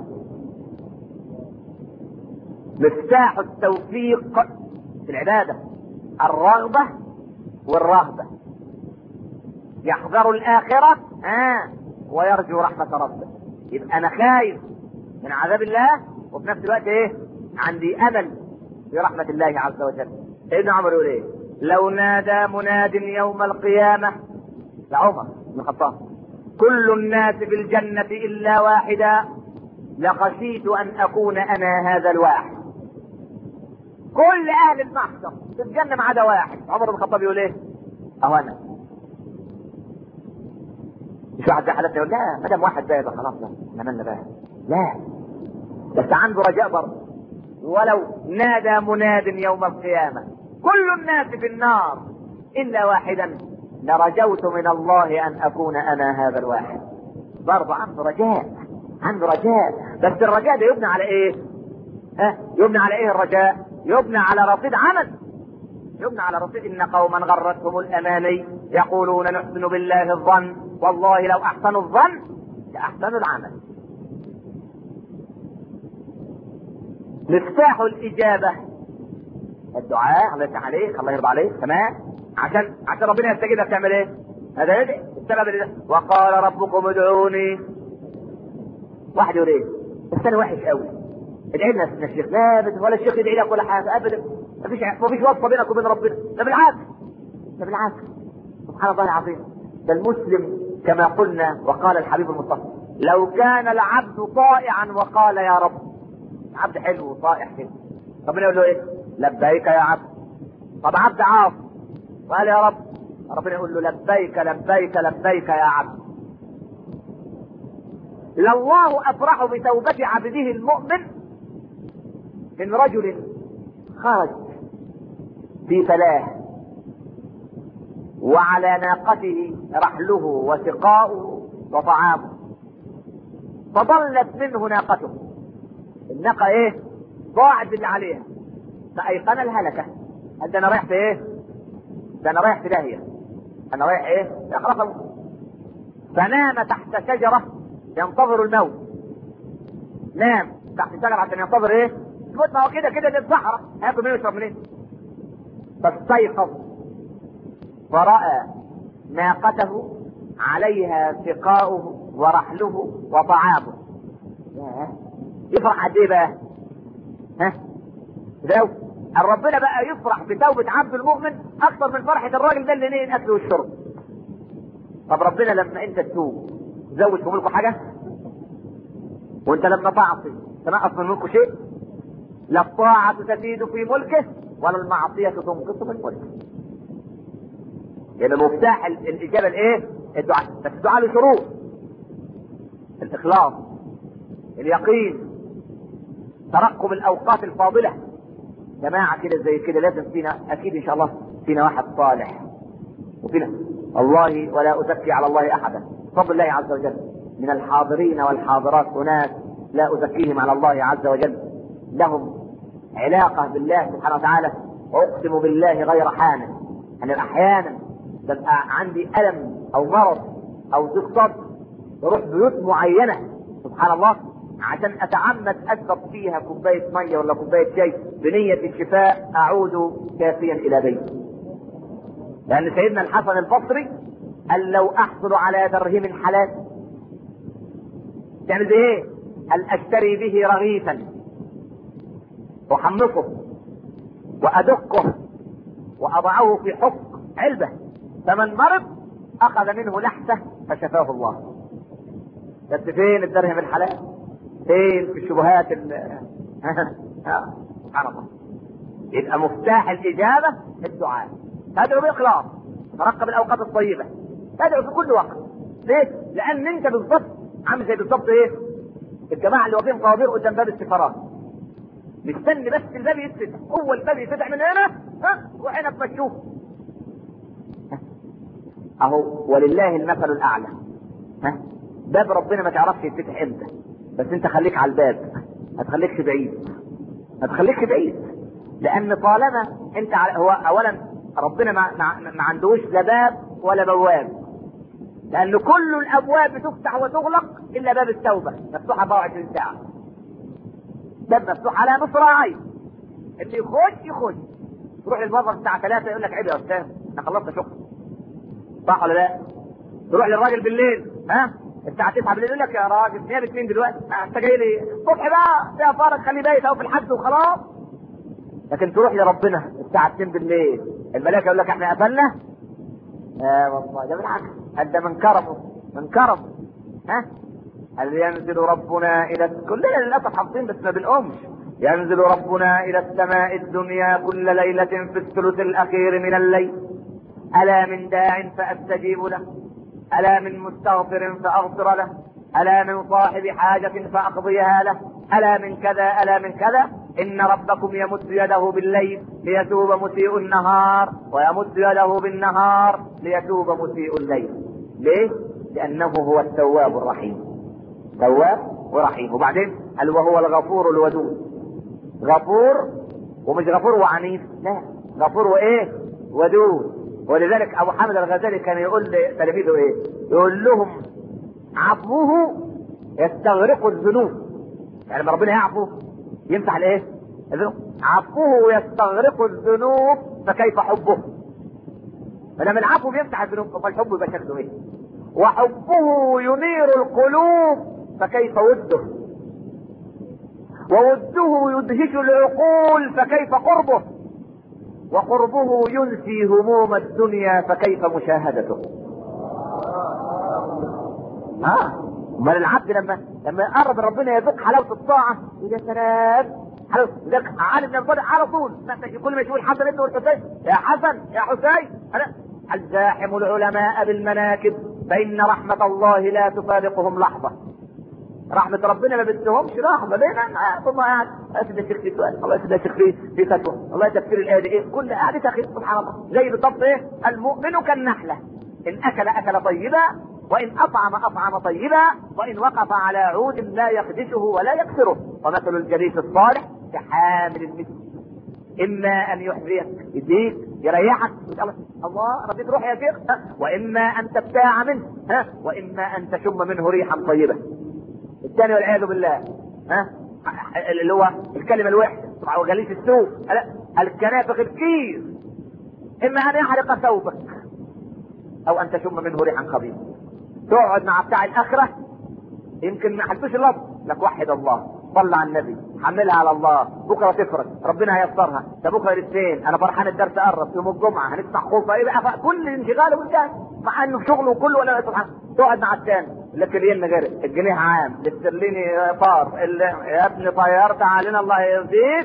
مفتاح التوفيق في العباده الرغبه والرهبه يحذر الاخره ها ويرجو رحمه ربه يبقى انا خايف من عذاب الله وفي نفس الوقت ايه عندي امل في رحمه الله عز وجل سيدنا عمر يقول ايه لو نادى مناد يوم القيامه لعمر بن الخطاب كل الناس في الجنه الا واحدا لخشيت ان اكون انا هذا الواحد كل اهل المحشر في الجنه ما عدا واحد عمر بن الخطاب يقول ايه اهو انا مش واحد زي حالتنا يقول لا ما دام واحد بقى يبقى خلاص لا احنا مالنا بقى لا بس عنده رجاء برضه ولو نادى مناد يوم القيامة كل الناس في النار إلا واحدا لرجوت من الله أن أكون أنا هذا الواحد برضه عنده رجاء عنده رجاء بس الرجاء ده يبنى على إيه؟ ها؟ يبنى على إيه الرجاء؟ يبنى على رصيد عمل يبنى على رصيد إن قوما غرتهم الأماني يقولون نحسن بالله الظن والله لو أحسنوا الظن لأحسنوا العمل مفتاح الإجابة الدعاء الله يفتح عليك الله يرضى عليك تمام عشان عشان ربنا يستجيبك تعمل ايه؟ هذا يدعي السبب اللي ده وقال ربكم ادعوني واحد يقول ايه؟ بس انا وحش قوي ادعي لنا يا الشيخ لا ابدا ولا الشيخ يدعي لك ولا حاجه ابدا مفيش مفيش وصفه بينك وبين ربنا ده بالعكس ده بالعكس سبحان الله العظيم ده المسلم كما قلنا وقال الحبيب المصطفى لو كان العبد طائعا وقال يا رب عبد حلو وطائع كده ربنا يقول له ايه؟ لبيك يا عبد طب عبد عاص قال يا رب ربنا يقول له لبيك لبيك لبيك يا عبد لله افرح بتوبة عبده المؤمن من رجل خرج في فلاح وعلى ناقته رحله وسقاؤه وطعامه فضلت منه ناقته الناقة ايه ضاعت باللي عليها فأيقن الهلكة قال ده انا رايح في ايه ده انا رايح في داهية انا رايح ايه لا خلاص فنام تحت شجرة ينتظر الموت نام تحت شجرة عشان ينتظر ايه الموت ما هو كده كده دي الصحراء هياكل منين ويشرب منين فاستيقظ فرأى ناقته عليها سقاؤه ورحله وطعامه يفرح قد ايه بقى؟ ها؟ ده ربنا بقى يفرح بتوبة عبد المؤمن أكثر من فرحة الراجل ده اللي نهي الأكل والشرب. طب ربنا لما أنت تتوب زود في ملكه حاجة؟ وأنت لما تعصي تنقص من ملكه شيء؟ لا الطاعة تزيد في ملكه ولا المعصية تنقص من ملكه. يبقى مفتاح الإجابة الإيه؟ الدعاء، بس الدعاء له شروط. الإخلاص اليقين ترقب الاوقات الفاضله جماعه كده زي كده لازم فينا اكيد ان شاء الله فينا واحد صالح وفينا الله ولا ازكي على الله احدا فضل الله عز وجل من الحاضرين والحاضرات اناس لا ازكيهم على الله عز وجل لهم علاقه بالله سبحانه وتعالى واقسم بالله غير حامل انا احيانا ببقى عندي الم او مرض او ضيق صدر بروح بيوت معينه سبحان الله عشان اتعمد اشرب فيها كوبايه ميه ولا كوبايه شاي بنيه الشفاء اعود كافيا الى بيتي. لان سيدنا الحسن البصري قال لو احصل على درهم حلال تعمل زي ايه؟ قال اشتري به رغيفا احمصه وادقه واضعه في حق علبه فمن مرض اخذ منه لحسه فشفاه الله. بس فين الدرهم الحلال؟ فين في الشبهات ال سبحان الله يبقى مفتاح الإجابة الدعاء تدعو بإخلاص ترقب الأوقات الطيبة تدعو في كل وقت ليه؟ لأن أنت بالضبط عامل زي بالضبط إيه؟ الجماعة اللي واقفين طوابير قدام باب السفارات مستني بس الباب يتفتح هو الباب يتفتح من هنا ها وهنا تمشوه اهو ولله المثل الاعلى ها باب ربنا ما تعرفش يتفتح امتى بس انت خليك على الباب ما تخليكش بعيد ما تخليكش بعيد لان طالما انت على هو اولا ربنا ما, ما, ما عندوش لا باب ولا بواب لان كل الابواب بتفتح وتغلق الا باب التوبه مفتوح 24 ساعه باب مفتوح على مصراعي اللي يخش يخش تروح للموظف الساعه 3 يقول لك عيب يا استاذ انا خلصت شغل صح ولا لا؟ تروح للراجل بالليل ها الساعة 9 بالليل يقول لك يا راجل نيابة مين دلوقتي؟ انت جاي لي الصبح بقى فيها فرج خليه بايت اهو في الحج وخلاص. لكن تروح لربنا الساعة 2 بالليل الملائكة يقول لك احنا قفلنا؟ اه والله ده بالعكس قد من كرمه من كرمه ها؟ هل ينزل ربنا الى كلنا للاسف حافظين بس ما بنقومش ينزل ربنا الى السماء الدنيا كل ليلة في الثلث الاخير من الليل الا من داع فاستجيب له ألا من مستغفر فأغفر له ألا من صاحب حاجة فأقضيها له ألا من كذا ألا من كذا إن ربكم يمد يده بالليل ليتوب مسيء النهار ويمد يده بالنهار ليتوب مسيء الليل ليه؟ لأنه هو التواب الرحيم تواب ورحيم وبعدين قال وهو الغفور الودود غفور ومش غفور وعنيف لا غفور وايه ودود ولذلك ابو حامد الغزالي كان يقول لتلاميذه ايه يقول لهم عفوه يستغرق الذنوب يعني لما ربنا يعفو يمسح الايه الذنوب عفوه يستغرق الذنوب فكيف حبه فلما العفو بيمسح الذنوب امال حبه يبقى شكله ايه وحبه ينير القلوب فكيف وده ووده يدهش العقول فكيف قربه وقربه ينسي هموم الدنيا فكيف مشاهدته اه امال العبد لما لما يقرب من ربنا يذوق حلاوه الطاعه يا سلام حلاوه ذاك علي بن ابي على طول كل ما يشوف الحسن ابن والحسين يا حسن يا حسين الزاحم العلماء بالمناكب فان رحمه الله لا تفارقهم لحظه رحمة ربنا ما بدهمش رحمة ليه ثم قاعد اسد الشيخ في سؤال الله يسد الشيخ في في فتوى الله تفسير الآية دي ايه كل قاعدة اخي سبحان الله زي بالضبط ايه المؤمن كالنحلة ان اكل اكل طيبا وان اطعم اطعم طيبا وان وقف على عود لا يخدشه ولا يكسره ومثل الجليس الصالح كحامل المسك اما ان يحذيك يديك يريحك الله الله ربيت روح يا شيخ واما ان تبتاع منه ها واما ان تشم منه ريحا طيبه الثاني والعياذ بالله ها اللي هو الكلمه الوحده طبعا وجليس السوء لا الكنافق الكيس اما ان يحرق ثوبك او ان تشم منه ريحا خبيث تقعد مع بتاع الاخره يمكن ما حلتوش اللفظ لك وحد الله صلى على النبي حملها على الله بكره تفرج ربنا هيسرها ده بكره الاثنين انا فرحان الدرس قرب يوم الجمعه هنفتح خطه ايه بقى كل انشغاله وانتهى مع انه شغله كله ولا سبحان تقعد مع الثاني لكن غير الجنيه عام الاسترليني طار يا ابني طيرت علينا الله يرضيك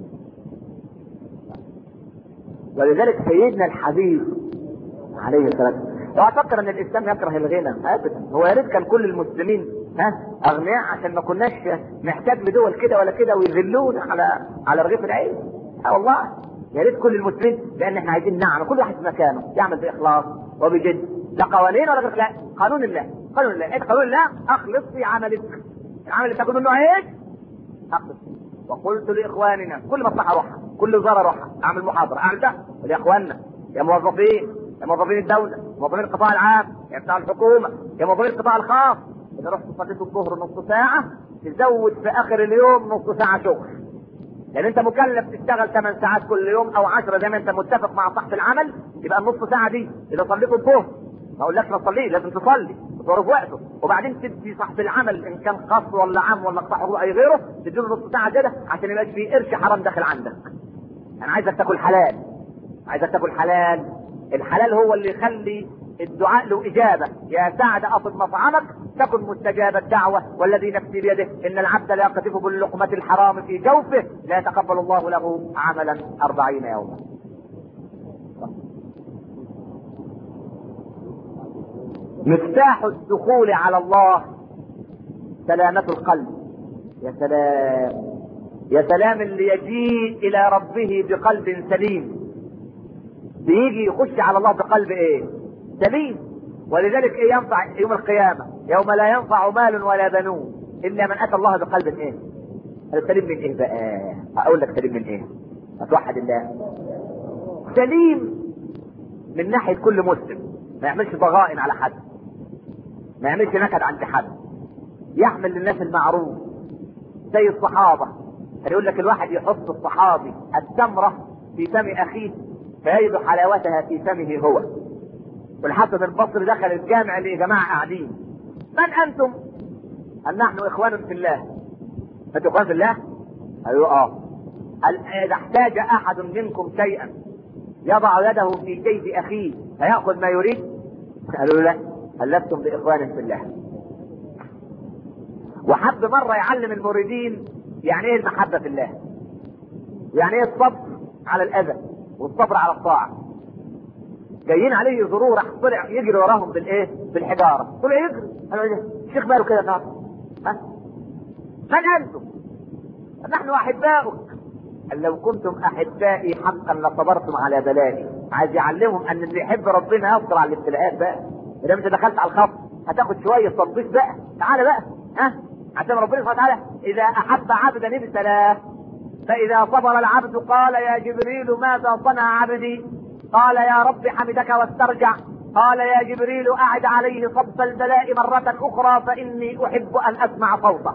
ولذلك سيدنا الحبيب عليه الصلاه والسلام اوعى تفكر ان الاسلام يكره الغنى ابدا هو يا ريت كان كل المسلمين ها اغنياء عشان ما كناش نحتاج لدول كده ولا كده ويذلونا على على رغيف العيش اه والله يا ريت كل المسلمين لان احنا عايزين نعم كل واحد في مكانه يعمل باخلاص وبجد لا قوانين ولا غير لا قانون الله قانون الله ايه قانون الله اخلص في عملك العمل اللي تاخده منه ايش اخلص وقلت لاخواننا كل مصلحه روحها كل وزاره روحها اعمل محاضره اعمل ده يا اخواننا يا موظفين يا موظفين الدوله موظفين القطاع العام يا بتاع الحكومه يا موظفين القطاع الخاص اذا رحت صليت الظهر نص ساعه تزود في اخر اليوم نص ساعه شغل لان انت مكلف تشتغل 8 ساعات كل يوم او 10 زي ما انت متفق مع صاحب العمل يبقى النص ساعه دي اذا صليت الظهر ما اقولكش ما تصليش لازم تصلي تصرف وقته وبعدين تدي صاحب العمل ان كان خاص ولا عام ولا قطاع حقوق اي غيره تديله نص ساعه كده عشان يبقاش في قرش حرام داخل عندك انا عايزك تاكل حلال عايزك تاكل حلال الحلال هو اللي يخلي الدعاء له إجابة يا سعد أطب مطعمك تكن مستجاب الدعوة والذي نفسي بيده إن العبد لا يقذف باللقمة الحرام في جوفه لا يتقبل الله له عملا أربعين يوما مفتاح الدخول على الله سلامة القلب يا سلام يا سلام اللي يجيء إلى ربه بقلب سليم بيجي يخش على الله بقلب ايه سليم ولذلك ايه ينفع يوم القيامة يوم لا ينفع مال ولا بنون الا من اتى الله بقلب ايه سليم من ايه بقى اقول لك سليم من ايه اتوحد الله سليم من ناحية كل مسلم ما يعملش ضغائن على حد ما يعملش نكد عند حد يحمل للناس المعروف زي الصحابة يقول لك الواحد يحط الصحابي التمرة في فم اخيه فيجد حلاوتها في فمه هو والحسن البصري دخل الجامع اللي يا جماعه قاعدين من انتم؟ قال نحن اخوان في الله انتوا اخوان في الله؟ قالوا اه قال اذا احتاج احد منكم شيئا يضع يده في جيب اخيه فياخذ ما يريد قالوا لا قال لستم باخوان في الله وحب مره يعلم المريدين يعني ايه المحبه في الله يعني ايه الصبر على الاذى والصبر على الطاعة جايين عليه يزوروه راح طلع يجري وراهم بالايه بالحجارة طلع يجري قالوا الشيخ ماله كده صار ها من انتم نحن احباؤك قال لو كنتم احبائي حقا لصبرتم على بلائي عايز يعلمهم ان اللي يحب ربنا يصبر على الابتلاءات بقى اذا انت دخلت على الخط هتاخد شويه تطبيق بقى تعالى بقى ها عشان ربنا سبحانه وتعالى اذا احب عبدا ابتلاه فاذا صبر العبد قال يا جبريل ماذا صنع عبدي قال يا رب حمدك واسترجع قال يا جبريل اعد عليه صب البلاء مرة اخرى فاني احب ان اسمع صوته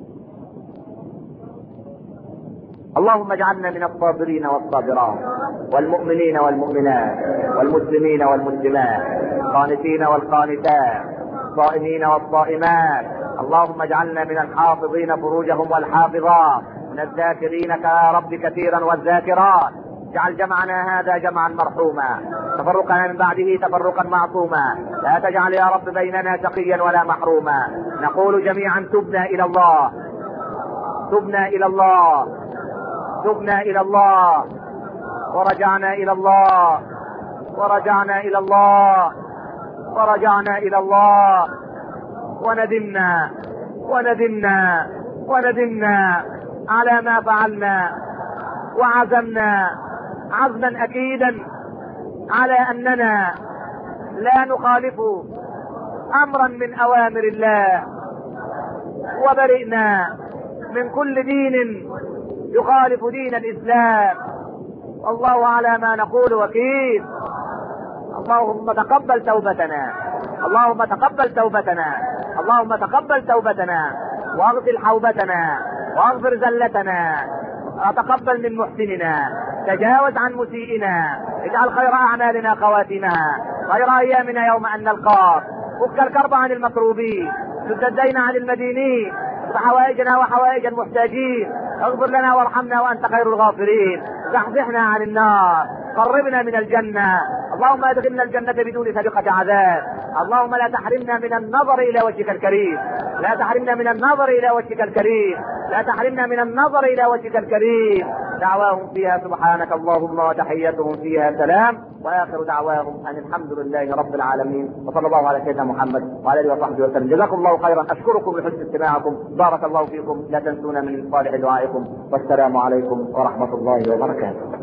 اللهم اجعلنا من الصابرين والصابرات والمؤمنين والمؤمنات والمسلمين والمسلمات القانتين والقانتات الصائمين والصائمات اللهم اجعلنا من الحافظين فروجهم والحافظات من الذاكرين يا رب كثيرا والذاكرات اجعل جمعنا هذا جمعا مرحوما تفرقنا من بعده تفرقا معصوما لا تجعل يا رب بيننا شقيا ولا محروما نقول جميعا تبنا الى الله تبنا الى الله تبنا الى الله ورجعنا الى الله ورجعنا الى الله ورجعنا الى الله وندمنا وندمنا وندمنا على ما فعلنا وعزمنا عزما اكيدا على اننا لا نخالف امرا من اوامر الله وبرئنا من كل دين يخالف دين الاسلام والله على ما نقول وكيل اللهم تقبل توبتنا اللهم تقبل توبتنا اللهم تقبل توبتنا واغفر حوبتنا واغفر زلتنا وتقبل من محسننا تجاوز عن مسيئنا اجعل خير اعمالنا خواتمها خير ايامنا يوم ان نلقاك فك الكرب عن المكروبين سد الدين عن المدينين حوائجنا وحوائج المحتاجين اغفر لنا وارحمنا وانت خير الغافرين زحزحنا عن النار قربنا من الجنة اللهم ادخلنا الجنة بدون سابقة عذاب اللهم لا تحرمنا من النظر الى وجهك الكريم لا تحرمنا من النظر الى وجهك الكريم لا تحرمنا من النظر الى وجهك الكريم دعواهم فيها سبحانك اللهم وتحيتهم فيها سلام واخر دعواهم ان الحمد لله رب العالمين وصلى الله على سيدنا محمد وعلى اله وصحبه وسلم جزاكم الله خيرا اشكركم لحسن استماعكم بارك الله فيكم لا تنسونا من صالح دعائكم والسلام عليكم ورحمه الله وبركاته